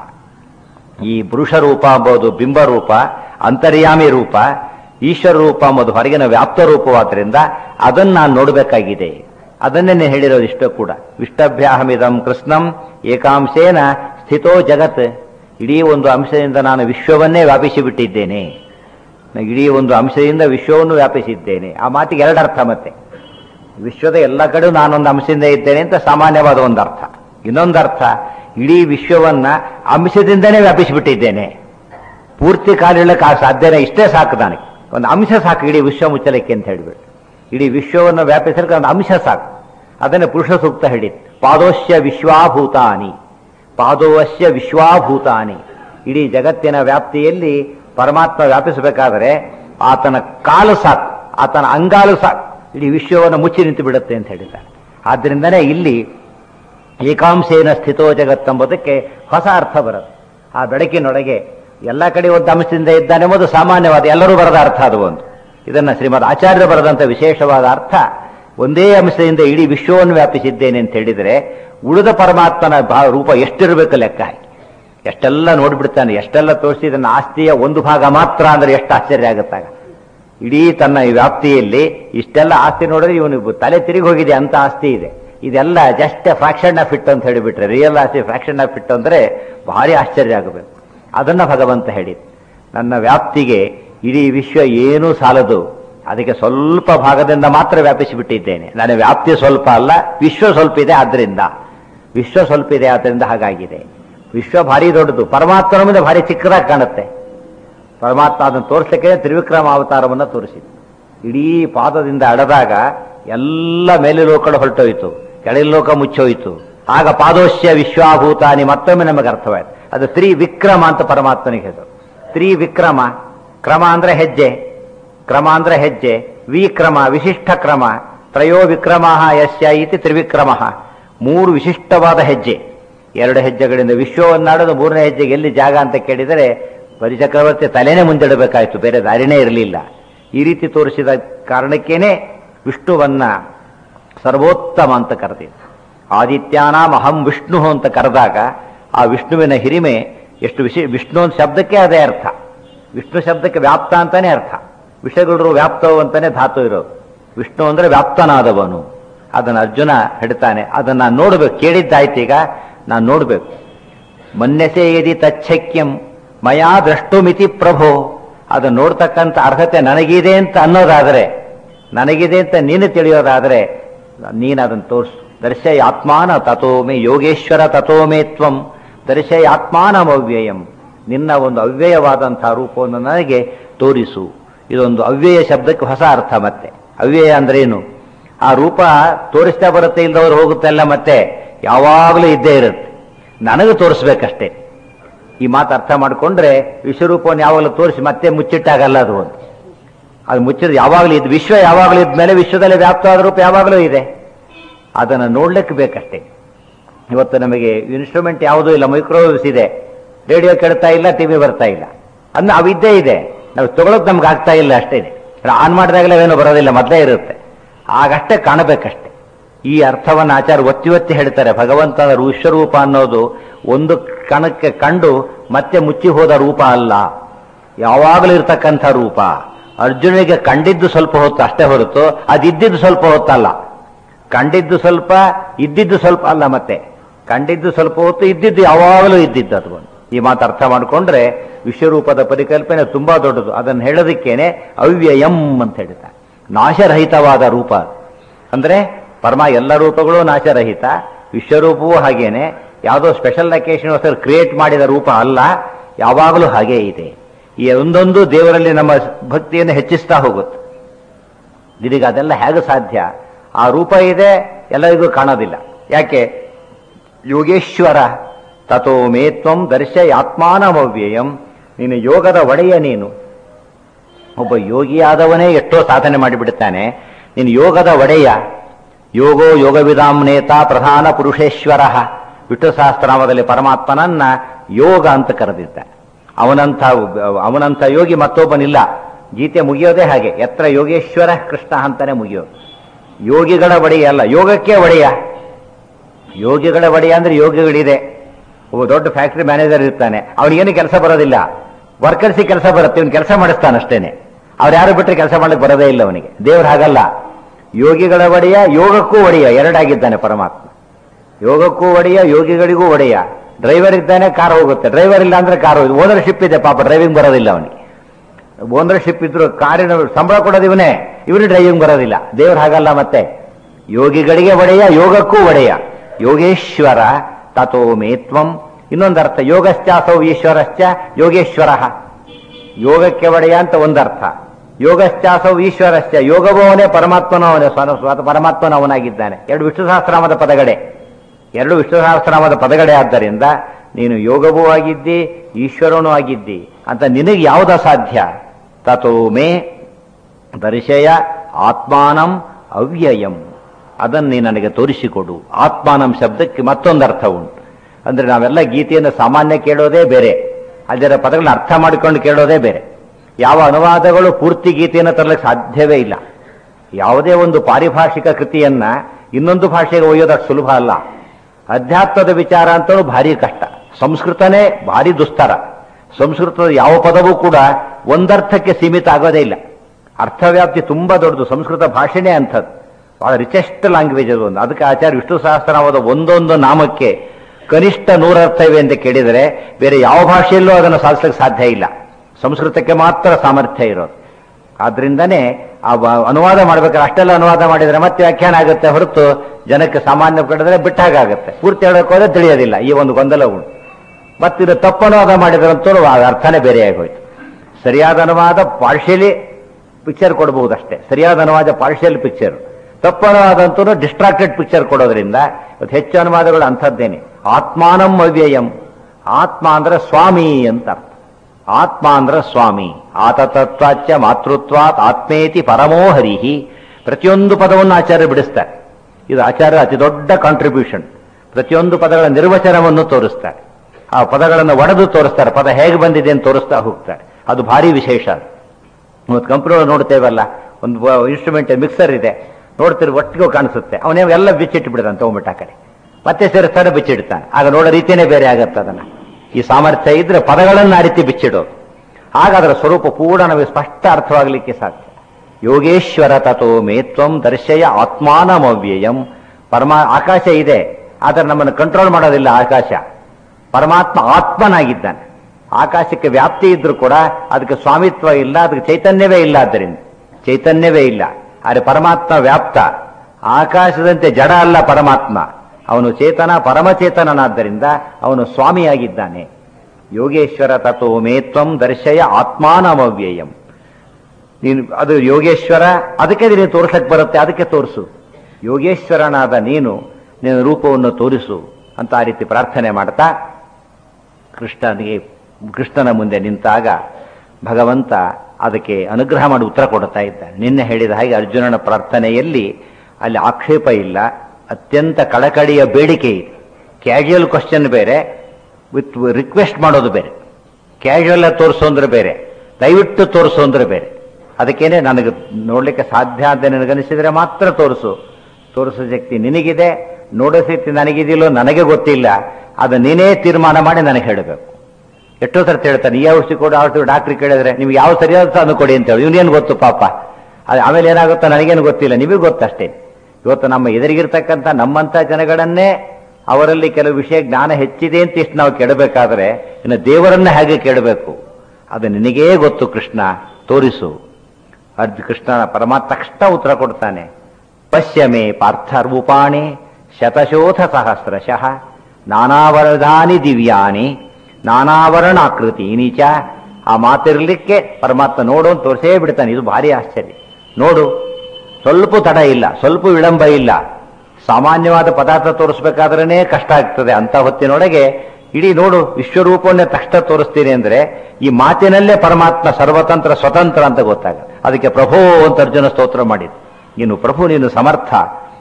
ಈ ಪುರುಷ ರೂಪ ಅಂಬೋದು ಬಿಂಬ ರೂಪ ಅಂತರ್ಯಾಮಿ ರೂಪ ಈಶ್ವರ ರೂಪ ಅಂಬೋದು ಹೊರಗಿನ ವ್ಯಾಪ್ತ ರೂಪವಾದ್ರಿಂದ ಅದನ್ನ ನಾನು ನೋಡಬೇಕಾಗಿದೆ ಅದನ್ನೇ ನಾನು ಹೇಳಿರೋದು ಇಷ್ಟ ಕೂಡ ವಿಷ್ಟಭ್ಯಾಹಮಿದಂ ಕೃಷ್ಣಂ ಏಕಾಂಶೇನ ಸ್ಥಿತೋ ಜಗತ್ ಇಡೀ ಒಂದು ಅಂಶದಿಂದ ನಾನು ವಿಶ್ವವನ್ನೇ ವ್ಯಾಪಿಸಿ ಬಿಟ್ಟಿದ್ದೇನೆ ನಾನು ಇಡೀ ಒಂದು ಅಂಶದಿಂದ ವಿಶ್ವವನ್ನು ವ್ಯಾಪಿಸಿದ್ದೇನೆ ಆ ಮಾತಿಗೆ ಎರಡು ಅರ್ಥ ಮತ್ತೆ ವಿಶ್ವದ ಎಲ್ಲ ಕಡೆ ನಾನೊಂದು ಅಂಶದಿಂದ ಇದ್ದೇನೆ ಅಂತ ಸಾಮಾನ್ಯವಾದ ಒಂದು ಅರ್ಥ ಇನ್ನೊಂದು ಅರ್ಥ ಇಡೀ ವಿಶ್ವವನ್ನ ಅಂಶದಿಂದನೇ ವ್ಯಾಪಿಸಿಬಿಟ್ಟಿದ್ದೇನೆ ಪೂರ್ತಿ ಕಾಲಿಡಕ್ಕೆ ಆ ಸಾಧ್ಯನೇ ಇಷ್ಟೇ ಸಾಕು ನನಗೆ ಒಂದು ಅಂಶ ಸಾಕು ಇಡೀ ವಿಶ್ವ ಮುಚ್ಚಲಿಕ್ಕೆ ಅಂತ ಹೇಳಿಬಿಟ್ಟು ಇಡೀ ವಿಶ್ವವನ್ನು ವ್ಯಾಪಿಸಲಿಕ್ಕೆ ಒಂದು ಅಂಶ ಸಾಕು ಅದನ್ನು ಪುರುಷ ಸೂಕ್ತ ಹಿಡಿತು ಪಾದೋಶ್ಯ ವಿಶ್ವಾಭೂತಾನಿ ಪಾದೋವಶ್ಯ ವಿಶ್ವಾಭೂತಾನಿ ಇಡೀ ಜಗತ್ತಿನ ವ್ಯಾಪ್ತಿಯಲ್ಲಿ ಪರಮಾತ್ಮ ವ್ಯಾಪಿಸಬೇಕಾದರೆ ಆತನ ಕಾಲು ಸಾಕು ಆತನ ಅಂಗಾಲು ಸಾಕು ಇಡೀ ವಿಶ್ವವನ್ನು ಮುಚ್ಚಿ ನಿಂತು ಬಿಡುತ್ತೆ ಅಂತ ಹೇಳಿದ್ದಾರೆ ಆದ್ದರಿಂದನೇ ಇಲ್ಲಿ ಏಕಾಂಶೇನ ಸ್ಥಿತೋ ಜಗತ್ತೆಂಬುದಕ್ಕೆ ಹೊಸ ಅರ್ಥ ಬರುತ್ತೆ ಆ ಬೆಳಕಿನೊಳಗೆ ಎಲ್ಲ ಕಡೆ ಒಂದು ಅಂಶದಿಂದ ಇದ್ದಾನೆ ಎಂಬುದು ಸಾಮಾನ್ಯವಾದ ಎಲ್ಲರೂ ಬರದ ಅರ್ಥ ಅದು ಒಂದು ಇದನ್ನ ಶ್ರೀಮದ್ ಆಚಾರ್ಯರು ಬರೆದಂಥ ವಿಶೇಷವಾದ ಅರ್ಥ ಒಂದೇ ಅಂಶದಿಂದ ಇಡೀ ವಿಶ್ವವನ್ನು ವ್ಯಾಪಿಸಿದ್ದೇನೆ ಅಂತ ಹೇಳಿದರೆ ಉಳಿದ ಪರಮಾತ್ಮನ ಭಾ ರೂಪ ಎಷ್ಟಿರಬೇಕು ಲೆಕ್ಕ ಹಾಕಿ ಎಷ್ಟೆಲ್ಲ ನೋಡ್ಬಿಡ್ತಾನೆ ಎಷ್ಟೆಲ್ಲ ತೋರಿಸಿ ಇದನ್ನ ಆಸ್ತಿಯ ಒಂದು ಭಾಗ ಮಾತ್ರ ಅಂದ್ರೆ ಎಷ್ಟು ಆಶ್ಚರ್ಯ ಆಗುತ್ತಾಗ ಇಡೀ ತನ್ನ ಈ ವ್ಯಾಪ್ತಿಯಲ್ಲಿ ಇಷ್ಟೆಲ್ಲ ಆಸ್ತಿ ನೋಡಿದ್ರೆ ಇವನು ತಲೆ ತಿರುಗಿ ಹೋಗಿದೆ ಅಂತ ಆಸ್ತಿ ಇದೆ ಇದೆಲ್ಲ ಜಸ್ಟ್ ಫ್ರಾಕ್ಷನ್ ಆಫ್ ಇಟ್ ಅಂತ ಹೇಳಿಬಿಟ್ರೆ ರಿಯಲ್ ಆಸ್ತಿ ಫ್ರಾಕ್ಷನ್ ಆಫ್ ಇಟ್ ಅಂದ್ರೆ ಭಾರಿ ಆಶ್ಚರ್ಯ ಆಗಬೇಕು ಅದನ್ನ ಭಗವಂತ ಹೇಳಿದ್ ನನ್ನ ವ್ಯಾಪ್ತಿಗೆ ಇಡೀ ವಿಶ್ವ ಏನೂ ಸಾಲದು ಅದಕ್ಕೆ ಸ್ವಲ್ಪ ಭಾಗದಿಂದ ಮಾತ್ರ ವ್ಯಾಪಿಸಿ ಬಿಟ್ಟಿದ್ದೇನೆ ನನ್ನ ವ್ಯಾಪ್ತಿ ಸ್ವಲ್ಪ ಅಲ್ಲ ವಿಶ್ವ ಸ್ವಲ್ಪ ಇದೆ ಆದ್ರಿಂದ ವಿಶ್ವ ಸ್ವಲ್ಪ ಇದೆ ಆದ್ರಿಂದ ಹಾಗಾಗಿದೆ ವಿಶ್ವ ಭಾರಿ ದೊಡ್ಡದು ಪರಮಾತ್ಮನ ಮುಂದೆ ಭಾರಿ ಚಿಕ್ಕದಾಗಿ ಕಾಣುತ್ತೆ ಪರಮಾತ್ಮ ಅದನ್ನು ತೋರಿಸಲಿಕ್ಕೆ ತ್ರಿವಿಕ್ರಮ ಅವತಾರವನ್ನು ತೋರಿಸಿತು ಇಡೀ ಪಾದದಿಂದ ಅಡದಾಗ ಎಲ್ಲ ಮೇಲೆ ಲೋಕಗಳು ಹೊರಟೋಯ್ತು ಕೆಳಗಿನ ಲೋಕ ಮುಚ್ಚೋಯ್ತು ಆಗ ಪಾದೋಶ್ಯ ವಿಶ್ವಾಭೂತಾನಿ ಮತ್ತೊಮ್ಮೆ ನಮಗೆ ಅರ್ಥವಾಯ್ತು ಅದು ತ್ರಿವಿಕ್ರಮ ಅಂತ ಪರಮಾತ್ಮನಿಗೆ ಹೆಸರು ತ್ರಿವಿಕ್ರಮ ಕ್ರಮ ಅಂದ್ರೆ ಹೆಜ್ಜೆ ಕ್ರಮ ಅಂದ್ರೆ ಹೆಜ್ಜೆ ವಿಕ್ರಮ ವಿಶಿಷ್ಟ ಕ್ರಮ ತ್ರಯೋ ವಿಕ್ರಮ ಯಸ್ಯ ಇತಿ ತ್ರಿವಿಕ್ರಮ ಮೂರು ವಿಶಿಷ್ಟವಾದ ಹೆಜ್ಜೆ ಎರಡು ಹೆಜ್ಜೆಗಳಿಂದ ವಿಶ್ವವನ್ನಾಡೋದು ಮೂರನೇ ಹೆಜ್ಜೆಗೆ ಎಲ್ಲಿ ಜಾಗ ಅಂತ ಕೇಳಿದರೆ ಬಲಿಚಕ್ರವರ್ತಿ ತಲೆನೇ ಮುಂದಿಡಬೇಕಾಯ್ತು ಬೇರೆ ದಾರಿನೇ ಇರಲಿಲ್ಲ ಈ ರೀತಿ ತೋರಿಸಿದ ಕಾರಣಕ್ಕೇನೆ ವಿಷ್ಣುವನ್ನ ಸರ್ವೋತ್ತಮ ಅಂತ ಕರೆದಿದ್ದು ಆದಿತ್ಯಾನಾಂ ಅಹಂ ವಿಷ್ಣು ಅಂತ ಕರೆದಾಗ ಆ ವಿಷ್ಣುವಿನ ಹಿರಿಮೆ ಎಷ್ಟು ವಿಶೇ ವಿಷ್ಣು ಅಂತ ಶಬ್ದಕ್ಕೆ ಅದೇ ಅರ್ಥ ವಿಷ್ಣು ಶಬ್ದಕ್ಕೆ ವ್ಯಾಪ್ತ ಅಂತಾನೆ ಅರ್ಥ ವಿಷಯಗಳು ವ್ಯಾಪ್ತವು ಅಂತಾನೆ ಧಾತು ಇರೋದು ವಿಷ್ಣು ಅಂದ್ರೆ ವ್ಯಾಪ್ತನಾದವನು ಅದನ್ನ ಅರ್ಜುನ ಹಿಡ್ತಾನೆ ಅದನ್ನ ನೋಡ್ಬೇಕು ಕೇಳಿದ್ದಾಯ್ತು ಈಗ ನಾನು ನೋಡ್ಬೇಕು ಮನ್ಯಸೆ ಯದಿ ತಚ್ಛಕ್ಯಂ ಮಯಾ ದ್ರಷ್ಟುಮಿತಿ ಪ್ರಭೋ ಅದನ್ನ ನೋಡ್ತಕ್ಕಂಥ ಅರ್ಹತೆ ನನಗಿದೆ ಅಂತ ಅನ್ನೋದಾದರೆ ನನಗಿದೆ ಅಂತ ನೀನು ತಿಳಿಯೋದಾದರೆ ನೀನು ಅದನ್ನು ತೋರಿಸು ದರ್ಶಯ ಆತ್ಮಾನ ತಥೋಮೆ ಯೋಗೇಶ್ವರ ತಥೋಮೆ ತ್ವಂ ದರ್ಶಯ ಆತ್ಮಾನಮವ್ಯಯಂ ನಿನ್ನ ಒಂದು ಅವ್ಯಯವಾದಂತಹ ರೂಪವನ್ನು ನನಗೆ ತೋರಿಸು ಇದೊಂದು ಅವ್ಯಯ ಶಬ್ದಕ್ಕೆ ಹೊಸ ಅರ್ಥ ಮತ್ತೆ ಅವ್ಯಯ ಅಂದ್ರೇನು ಆ ರೂಪ ತೋರಿಸ್ತಾ ಬರುತ್ತೆ ಇಲ್ಲದವ್ರು ಹೋಗುತ್ತೆಲ್ಲ ಮತ್ತೆ ಯಾವಾಗಲೂ ಇದ್ದೇ ಇರುತ್ತೆ ನನಗೆ ತೋರಿಸ್ಬೇಕಷ್ಟೇ ಈ ಮಾತು ಅರ್ಥ ಮಾಡಿಕೊಂಡ್ರೆ ವಿಶ್ವರೂಪವನ್ನು ಯಾವಾಗಲೂ ತೋರಿಸಿ ಮತ್ತೆ ಮುಚ್ಚಿಟ್ಟಾಗಲ್ಲ ಅದು ಒಂದು ಅದು ಮುಚ್ಚಿದ ಯಾವಾಗಲೂ ಇದು ವಿಶ್ವ ಯಾವಾಗಲೂ ಇದ್ಮೇಲೆ ವಿಶ್ವದಲ್ಲಿ ವ್ಯಾಪ್ತವಾದ ರೂಪ ಯಾವಾಗಲೂ ಇದೆ ಅದನ್ನು ನೋಡ್ಲಿಕ್ಕೆ ಬೇಕಷ್ಟೇ ಇವತ್ತು ನಮಗೆ ಇನ್ಸ್ಟ್ರೂಮೆಂಟ್ ಯಾವುದೂ ಇಲ್ಲ ಮೈಕ್ರೋವೇವ್ಸ್ ಇದೆ ರೇಡಿಯೋ ಕೆಡ್ತಾ ಇಲ್ಲ ಟಿವಿ ಬರ್ತಾ ಇಲ್ಲ ಅದನ್ನ ಅವಿದ್ದೇ ಇದೆ ನಾವು ತಗೊಳಕ್ ನಮ್ಗೆ ಆಗ್ತಾ ಇಲ್ಲ ಅಷ್ಟೇ ಇದೆ ಆನ್ ಮಾಡಿದಾಗಲೇ ಏನೂ ಬರೋದಿಲ್ಲ ಮೊದಲೇ ಇರುತ್ತೆ ಆಗಷ್ಟೇ ಕಾಣಬೇಕಷ್ಟೇ ಈ ಅರ್ಥವನ್ನು ಆಚಾರ ಒತ್ತಿ ಒತ್ತಿ ಹೇಳ್ತಾರೆ ಭಗವಂತನ ವಿಶ್ವರೂಪ ಅನ್ನೋದು ಒಂದು ಕಣಕ್ಕೆ ಕಂಡು ಮತ್ತೆ ಮುಚ್ಚಿ ಹೋದ ರೂಪ ಅಲ್ಲ ಯಾವಾಗಲೂ ಇರ್ತಕ್ಕಂಥ ರೂಪ ಅರ್ಜುನಿಗೆ ಕಂಡಿದ್ದು ಸ್ವಲ್ಪ ಹೊತ್ತು ಅಷ್ಟೇ ಹೊರತು ಅದಿದ್ದಿದ್ದು ಸ್ವಲ್ಪ ಹೊತ್ತಲ್ಲ ಕಂಡಿದ್ದು ಸ್ವಲ್ಪ ಇದ್ದಿದ್ದು ಸ್ವಲ್ಪ ಅಲ್ಲ ಮತ್ತೆ ಕಂಡಿದ್ದು ಸ್ವಲ್ಪ ಹೊತ್ತು ಇದ್ದಿದ್ದು ಯಾವಾಗಲೂ ಇದ್ದಿದ್ದು ಅದು ಒಂದು ಈ ಮಾತು ಅರ್ಥ ಮಾಡಿಕೊಂಡ್ರೆ ವಿಶ್ವರೂಪದ ಪರಿಕಲ್ಪನೆ ತುಂಬಾ ದೊಡ್ಡದು ಅದನ್ನು ಹೇಳೋದಕ್ಕೇನೆ ಅವ್ಯಯಂ ಅಂತ ಹೇಳ್ತಾರೆ ನಾಶರಹಿತವಾದ ರೂಪ ಅಂದ್ರೆ ಪರಮ ಎಲ್ಲ ರೂಪಗಳು ನಾಶರಹಿತ ವಿಶ್ವರೂಪವೂ ಹಾಗೇನೆ ಯಾವುದೋ ಸ್ಪೆಷಲ್ ಅಕೇಶನ್ ಕ್ರಿಯೇಟ್ ಮಾಡಿದ ರೂಪ ಅಲ್ಲ ಯಾವಾಗಲೂ ಹಾಗೇ ಇದೆ ಈ ಒಂದೊಂದು ದೇವರಲ್ಲಿ ನಮ್ಮ ಭಕ್ತಿಯನ್ನು ಹೆಚ್ಚಿಸ್ತಾ ಹೋಗುತ್ತೆ ನಿನಗೆ ಅದೆಲ್ಲ ಹೇಗೆ ಸಾಧ್ಯ ಆ ರೂಪ ಇದೆ ಎಲ್ಲರಿಗೂ ಕಾಣೋದಿಲ್ಲ ಯಾಕೆ ಯೋಗೇಶ್ವರ ತಥೋ ಮೇತ್ವಂ ದರ್ಶಯಾತ್ಮಾನಮವ್ಯಯಂ ನೀನು ಯೋಗದ ಒಡೆಯ ನೀನು ಒಬ್ಬ ಯೋಗಿಯಾದವನೇ ಎಷ್ಟೋ ಸಾಧನೆ ಮಾಡಿಬಿಡುತ್ತಾನೆ ನೀನು ಯೋಗದ ಒಡೆಯ ಯೋಗೋ ಯೋಗವಿದಾಂ ನೇತ ಪ್ರಧಾನ ಪುರುಷೇಶ್ವರ ವಿಷ್ಣು ಸಹಸ್ರನಾಮದಲ್ಲಿ ಪರಮಾತ್ಮನನ್ನ ಯೋಗ ಅಂತ ಕರೆದಿದ್ದ ಅವನಂಥ ಅವನಂಥ ಯೋಗಿ ಮತ್ತೊಬ್ಬನಿಲ್ಲ ಗೀತೆ ಮುಗಿಯೋದೇ ಹಾಗೆ ಎತ್ರ ಯೋಗೇಶ್ವರ ಕೃಷ್ಣ ಅಂತಾನೆ ಮುಗಿಯೋದು ಯೋಗಿಗಳ ಒಡೆಯ ಅಲ್ಲ ಯೋಗಕ್ಕೆ ಒಡೆಯ ಯೋಗಿಗಳ ಒಡೆಯ ಅಂದ್ರೆ ಯೋಗಿಗಳಿದೆ ಒಬ್ಬ ದೊಡ್ಡ ಫ್ಯಾಕ್ಟರಿ ಮ್ಯಾನೇಜರ್ ಇರ್ತಾನೆ ಅವನಿಗೇನು ಕೆಲಸ ಬರೋದಿಲ್ಲ ವರ್ಕರ್ಸಿಗೆ ಕೆಲಸ ಬರುತ್ತೆ ಇವನು ಕೆಲಸ ಮಾಡಿಸ್ತಾನೆ ಅಷ್ಟೇನೆ ಅವ್ರು ಯಾರು ಬಿಟ್ಟರೆ ಕೆಲಸ ಮಾಡ್ಲಿಕ್ಕೆ ಬರೋದೇ ಇಲ್ಲ ಅವನಿಗೆ ದೇವ್ರು ಹಾಗಲ್ಲ ಯೋಗಿಗಳ ಒಡೆಯ ಯೋಗಕ್ಕೂ ಒಡೆಯ ಎರಡಾಗಿದ್ದಾನೆ ಪರಮಾತ್ಮ ಯೋಗಕ್ಕೂ ಒಡೆಯ ಯೋಗಿಗಳಿಗೂ ಒಡೆಯ ಡ್ರೈವರ್ ಇದ್ದಾನೆ ಕಾರ್ ಹೋಗುತ್ತೆ ಡ್ರೈವರ್ ಇಲ್ಲ ಅಂದ್ರೆ ಕಾರ್ ಹೋಗುತ್ತೆ ಓನರ್ಶಿಪ್ ಇದೆ ಪಾಪ ಡ್ರೈವಿಂಗ್ ಬರೋದಿಲ್ಲ ಅವನಿಗೆ ಓನರ್ಶಿಪ್ ಇದ್ರು ಕಾರಿನ ಸಂಬಳ ಕೊಡೋದು ಇವನೇ ಇವನು ಡ್ರೈವಿಂಗ್ ಬರೋದಿಲ್ಲ ದೇವ್ರು ಹಾಗಲ್ಲ ಮತ್ತೆ ಯೋಗಿಗಳಿಗೆ ಒಡೆಯ ಯೋಗಕ್ಕೂ ಒಡೆಯ ಯೋಗೇಶ್ವರ ತಥೋ ಮೇತ್ವಂ ಇನ್ನೊಂದರ್ಥ ಯೋಗಶ್ಚಾಸೌ ಈಶ್ವರಶ್ಚ ಯೋಗೇಶ್ವರ ಯೋಗಕ್ಕೆ ಒಡೆಯ ಅಂತ ಒಂದರ್ಥ ಯೋಗಶ್ಚಾಸೌ ಈಶ್ವರಶ್ಚ ಯೋಗವೂ ಅವನೇ ಪರಮಾತ್ಮನೂ ಅವನೇ ಸ್ವನ- ಸ್ವತಃ ಪರಮಾತ್ಮನ ಅವನಾಗಿದ್ದಾನೆ ಎರಡು ವಿಷ್ಣು ಸಹಸ್ರನಾಮದ ಪದಗಡೆ ಎರಡು ವಿಷ್ಣು ಸಹಸ್ರನಾಮದ ಪದಗಡೆ ಆದ್ದರಿಂದ ನೀನು ಯೋಗವೂ ಆಗಿದ್ದಿ ಈಶ್ವರನೂ ಆಗಿದ್ದಿ ಅಂತ ನಿನಗೆ ಯಾವುದು ಸಾಧ್ಯ ತಥೋ ಮೇ ದರ್ಶಯ ಆತ್ಮಾನಂ ಅವ್ಯಯಂ ಅದನ್ನು ನೀನು ನನಗೆ ತೋರಿಸಿಕೊಡು ಆತ್ಮಾನಂ ಶಬ್ದಕ್ಕೆ ಮತ್ತೊಂದು ಅರ್ಥ ಉಂಟು ಅಂದ್ರೆ ನಾವೆಲ್ಲ ಗೀತೆಯನ್ನು ಸಾಮಾನ್ಯ ಕೇಳೋದೇ ಬೇರೆ ಅದರ ಪದಗಳನ್ನ ಅರ್ಥ ಮಾಡಿಕೊಂಡು ಕೇಳೋದೇ ಬೇರೆ ಯಾವ ಅನುವಾದಗಳು ಪೂರ್ತಿ ಗೀತೆಯನ್ನು ತರಲಿಕ್ಕೆ ಸಾಧ್ಯವೇ ಇಲ್ಲ ಯಾವುದೇ ಒಂದು ಪಾರಿಭಾಷಿಕ ಕೃತಿಯನ್ನ ಇನ್ನೊಂದು ಭಾಷೆಗೆ ಒಯ್ಯೋದಷ್ಟು ಸುಲಭ ಅಲ್ಲ ಅಧ್ಯಾತ್ಮದ ವಿಚಾರ ಅಂತಲೂ ಭಾರಿ ಕಷ್ಟ ಸಂಸ್ಕೃತನೇ ಭಾರಿ ದುಸ್ತರ ಸಂಸ್ಕೃತದ ಯಾವ ಪದವೂ ಕೂಡ ಒಂದರ್ಥಕ್ಕೆ ಸೀಮಿತ ಆಗೋದೇ ಇಲ್ಲ ಅರ್ಥವ್ಯಾಪ್ತಿ ತುಂಬಾ ದೊಡ್ಡದು ಸಂಸ್ಕೃತ ಭಾಷೆನೇ ಅಂಥದ್ದು ಬಹಳ ರಿಚೆಸ್ಟ್ ಲ್ಯಾಂಗ್ವೇಜ್ ಅದು ಒಂದು ಅದಕ್ಕೆ ಆಚಾರ್ಯ ವಿಷ್ಣು ಸಹಸ್ರನಾಮದ ಒಂದೊಂದು ನಾಮಕ್ಕೆ ಕನಿಷ್ಠ ನೂರರ್ಥ ಇವೆ ಅಂತ ಕೇಳಿದರೆ ಬೇರೆ ಯಾವ ಭಾಷೆಯಲ್ಲೂ ಅದನ್ನು ಸಾಧಿಸಲಿಕ್ಕೆ ಸಾಧ್ಯ ಇಲ್ಲ ಸಂಸ್ಕೃತಕ್ಕೆ ಮಾತ್ರ ಸಾಮರ್ಥ್ಯ ಇರೋದು ಆದ್ರಿಂದನೇ ಆ ವ- ಅನುವಾದ ಮಾಡ್ಬೇಕಾದ್ರೆ ಅಷ್ಟೆಲ್ಲ ಅನುವಾದ ಮಾಡಿದ್ರೆ ಮತ್ತೆ ವ್ಯಾಖ್ಯಾನ ಆಗುತ್ತೆ ಹೊರತು ಜನಕ್ಕೆ ಸಾಮಾನ್ಯ ಕಡಿದ್ರೆ ಬಿಟ್ಟಾಗುತ್ತೆ ಪೂರ್ತಿ ಹೇಳೋಕೆ ಹೋದ್ರೆ ತಿಳಿಯೋದಿಲ್ಲ ಈ ಒಂದು ಗೊಂದಲ ಉಂಟು ಮತ್ತಿದು ತಪ್ಪು ಅನುವಾದ ಮಾಡಿದ್ರಂತೂ ಅದು ಅರ್ಥನೇ ಬೇರೆಯಾಗಿ ಹೋಯ್ತು ಸರಿಯಾದ ಅನುವಾದ ಪಾರ್ಷಿಯಲಿ ಪಿಕ್ಚರ್ ಕೊಡಬಹುದಷ್ಟೇ ಸರಿಯಾದ ಅನುವಾದ ಪಾರ್ಷಿಯಲ್ ಪಿಕ್ಚರ್ ತಪ್ಪು ಅನುವಾದ ಅಂತೂ ಡಿಸ್ಟ್ರಾಕ್ಟೆಡ್ ಪಿಕ್ಚರ್ ಕೊಡೋದ್ರಿಂದ ಇವತ್ತು ಹೆಚ್ಚು ಅನುವಾದಗಳು ಅಂಥದ್ದೇನೆ ಆತ್ಮಾನಂ ಅವ್ಯಯಂ ಆತ್ಮ ಅಂದ್ರೆ ಸ್ವಾಮಿ ಅಂತ ಅರ್ಥ ಆತ್ಮ ಅಂದ್ರೆ ಸ್ವಾಮಿ ಆತತತ್ವಾಚ್ಯ ಮಾತೃತ್ವಾತ್ ಆತ್ಮೇತಿ ಪರಮೋ ಹರಿಹಿ ಪ್ರತಿಯೊಂದು ಪದವನ್ನು ಆಚಾರ್ಯ ಬಿಡಿಸ್ತಾರೆ ಇದು ಆಚಾರ್ಯ ಅತಿ ದೊಡ್ಡ ಕಾಂಟ್ರಿಬ್ಯೂಷನ್ ಪ್ರತಿಯೊಂದು ಪದಗಳ ನಿರ್ವಚನವನ್ನು ತೋರಿಸ್ತಾರೆ ಆ ಪದಗಳನ್ನು ಒಡೆದು ತೋರಿಸ್ತಾರೆ ಪದ ಹೇಗೆ ಬಂದಿದೆ ಅಂತ ತೋರಿಸ್ತಾ ಹೋಗ್ತಾರೆ ಅದು ಭಾರಿ ವಿಶೇಷ ಅದು ಇವತ್ತು ಕಂಪ್ಯೂಟರ್ ನೋಡ್ತೇವಲ್ಲ ಒಂದು ಇನ್ಸ್ಟ್ರೂಮೆಂಟ್ ಮಿಕ್ಸರ್ ಇದೆ ನೋಡ್ತಿರ್ ಒಟ್ಟಿಗೆ ಕಾಣಿಸುತ್ತೆ ಅವನೇ ಎಲ್ಲ ಬಿಚ್ಚಿಟ್ಟು ಬಿಡ್ತಾನೆ ತಗೊಂಬಿಟ್ಟ ಆ ಕಡೆ ಮತ್ತೆ ಸೇರಿಸ್ತಾನೆ ಬಿಚ್ಚಿಡ್ತಾನೆ ಆಗ ನೋಡೋ ರೀತಿಯೇ ಬೇರೆ ಆಗತ್ತೆ ಅದನ್ನ ಈ ಸಾಮರ್ಥ್ಯ ಇದ್ರೆ ಪದಗಳನ್ನು ಆ ರೀತಿ ಬಿಚ್ಚಿಡೋದು ಆಗ ಅದರ ಸ್ವರೂಪ ಪೂರ್ಣ ನಮಗೆ ಸ್ಪಷ್ಟ ಅರ್ಥವಾಗಲಿಕ್ಕೆ ಸಾಧ್ಯ ಯೋಗೇಶ್ವರ ತಥೋ ಮೇತ್ವಂ ದರ್ಶಯ ಆತ್ಮಾನಮವ್ಯಯಂ ಪರಮಾ ಆಕಾಶ ಇದೆ ಆದರೆ ನಮ್ಮನ್ನು ಕಂಟ್ರೋಲ್ ಮಾಡೋದಿಲ್ಲ ಆಕಾಶ ಪರಮಾತ್ಮ ಆತ್ಮನಾಗಿದ್ದಾನೆ ಆಕಾಶಕ್ಕೆ ವ್ಯಾಪ್ತಿ ಇದ್ರೂ ಕೂಡ ಅದಕ್ಕೆ ಸ್ವಾಮಿತ್ವ ಇಲ್ಲ ಅದಕ್ಕೆ ಚೈತನ್ಯವೇ ಇಲ್ಲ ಆದ್ದರಿಂದ ಚೈತನ್ಯವೇ ಇಲ್ಲ ಆದರೆ ಪರಮಾತ್ಮ ವ್ಯಾಪ್ತ ಆಕಾಶದಂತೆ ಜಡ ಅಲ್ಲ ಪರಮಾತ್ಮ ಅವನು ಚೇತನ ಪರಮಚೇತನನಾದ್ದರಿಂದ ಅವನು ಸ್ವಾಮಿಯಾಗಿದ್ದಾನೆ ಯೋಗೇಶ್ವರ ತಥೋ ಮೇತ್ವಂ ದರ್ಶಯ ಆತ್ಮಾನಮವ್ಯಯಂ ನೀನು ಅದು ಯೋಗೇಶ್ವರ ಅದಕ್ಕೆ ನೀನು ತೋರ್ಸಕ್ ಬರುತ್ತೆ ಅದಕ್ಕೆ ತೋರಿಸು ಯೋಗೇಶ್ವರನಾದ ನೀನು ನಿನ್ನ ರೂಪವನ್ನು ತೋರಿಸು ಅಂತ ಆ ರೀತಿ ಪ್ರಾರ್ಥನೆ ಮಾಡ್ತಾ ಕೃಷ್ಣನಿಗೆ ಕೃಷ್ಣನ ಮುಂದೆ ನಿಂತಾಗ ಭಗವಂತ ಅದಕ್ಕೆ ಅನುಗ್ರಹ ಮಾಡಿ ಉತ್ತರ ಕೊಡ್ತಾ ಇದ್ದಾನೆ ನಿನ್ನೆ ಹೇಳಿದ ಹಾಗೆ ಅರ್ಜುನನ ಪ್ರಾರ್ಥನೆಯಲ್ಲಿ ಅಲ್ಲಿ ಆಕ್ಷೇಪ ಇಲ್ಲ ಅತ್ಯಂತ ಕಳಕಳಿಯ ಬೇಡಿಕೆ ಇದೆ ಕ್ಯಾಶುಯಲ್ ಕ್ವಶನ್ ಬೇರೆ ವಿತ್ ರಿಕ್ವೆಸ್ಟ್ ಮಾಡೋದು ಬೇರೆ ಕ್ಯಾಶುಯಲ್ ತೋರಿಸು ಅಂದ್ರೆ ಬೇರೆ ದಯವಿಟ್ಟು ತೋರಿಸು ಅಂದ್ರೆ ಬೇರೆ ಅದಕ್ಕೇನೆ ನನಗೆ ನೋಡ್ಲಿಕ್ಕೆ ಸಾಧ್ಯ ಅಂತ ನನಗನಿಸಿದರೆ ಮಾತ್ರ ತೋರಿಸು ತೋರಿಸೋ ಶಕ್ತಿ ನಿನಗಿದೆ ನೋಡೋ ಶಕ್ತಿ ನನಗಿದಿಲ್ಲೋ ನನಗೆ ಗೊತ್ತಿಲ್ಲ ಅದು ನೀನೇ ತೀರ್ಮಾನ ಮಾಡಿ ನನಗೆ ಹೇಳಬೇಕು ಎಷ್ಟೋ ಸರ್ತಿ ಹೇಳ್ತಾನೆ ಈ ಔಷಧಿ ಕೊಡು ಔಷಧಿ ಡಾಕ್ಟ್ರಿಗೆ ಕೇಳಿದ್ರೆ ನಿಮ್ಗೆ ಯಾವ ಸರಿಯಾದ ಅನ್ನು ಕೊಡಿ ಅಂತ ಹೇಳಿ ಇವನೇನು ಗೊತ್ತು ಪಾಪ ಅದು ಆಮೇಲೆ ಏನಾಗುತ್ತೋ ನನಗೇನು ಗೊತ್ತಿಲ್ಲ ನಿಮಗೆ ಗೊತ್ತಷ್ಟೇ ಇವತ್ತು ನಮ್ಮ ಎದುರಿಗಿರ್ತಕ್ಕಂಥ ನಮ್ಮಂಥ ಜನಗಳನ್ನೇ ಅವರಲ್ಲಿ ಕೆಲವು ವಿಷಯ ಜ್ಞಾನ ಹೆಚ್ಚಿದೆ ಅಂತ ಇಷ್ಟು ನಾವು ಕೇಳಬೇಕಾದ್ರೆ ಇನ್ನು ದೇವರನ್ನ ಹೇಗೆ ಕೇಳಬೇಕು ಅದು ನಿನಗೇ ಗೊತ್ತು ಕೃಷ್ಣ ತೋರಿಸು ಅರ್ಜು ಕೃಷ್ಣ ಪರಮಾತ್ಮ ತಕ್ಷಣ ಉತ್ತರ ಕೊಡ್ತಾನೆ ಪಶ್ಯಮೆ ಪಾರ್ಥ ರೂಪಾಣಿ ಶತಶೋಥ ಸಹಸ್ರಶಃ ನಾನಾವರಧಾನಿ ದಿವ್ಯಾನಿ ನಾನಾವರಣಾಕೃತಿ ನೀಚ ಆ ಮಾತಿರ್ಲಿಕ್ಕೆ ಪರಮಾತ್ಮ ನೋಡು ಅಂತ ತೋರಿಸೇ ಬಿಡ್ತಾನೆ ಇದು ಭಾರಿ ಆಶ್ಚರ್ಯ ನೋಡು ಸ್ವಲ್ಪ ತಡ ಇಲ್ಲ ಸ್ವಲ್ಪ ವಿಳಂಬ ಇಲ್ಲ ಸಾಮಾನ್ಯವಾದ ಪದಾರ್ಥ ತೋರಿಸ್ಬೇಕಾದ್ರೇ ಕಷ್ಟ ಆಗ್ತದೆ ಅಂತ ಹೊತ್ತಿನೊಳಗೆ ಇಡೀ ನೋಡು ವಿಶ್ವರೂಪವನ್ನೇ ತಕ್ಷಣ ತೋರಿಸ್ತೀನಿ ಅಂದ್ರೆ ಈ ಮಾತಿನಲ್ಲೇ ಪರಮಾತ್ಮ ಸರ್ವತಂತ್ರ ಸ್ವತಂತ್ರ ಅಂತ ಗೊತ್ತಾಗ ಅದಕ್ಕೆ ಪ್ರಭೋ ಅಂತ ಅರ್ಜುನ ಸ್ತೋತ್ರ ಮಾಡಿದ್ದು ನೀನು ಪ್ರಭು ನೀನು ಸಮರ್ಥ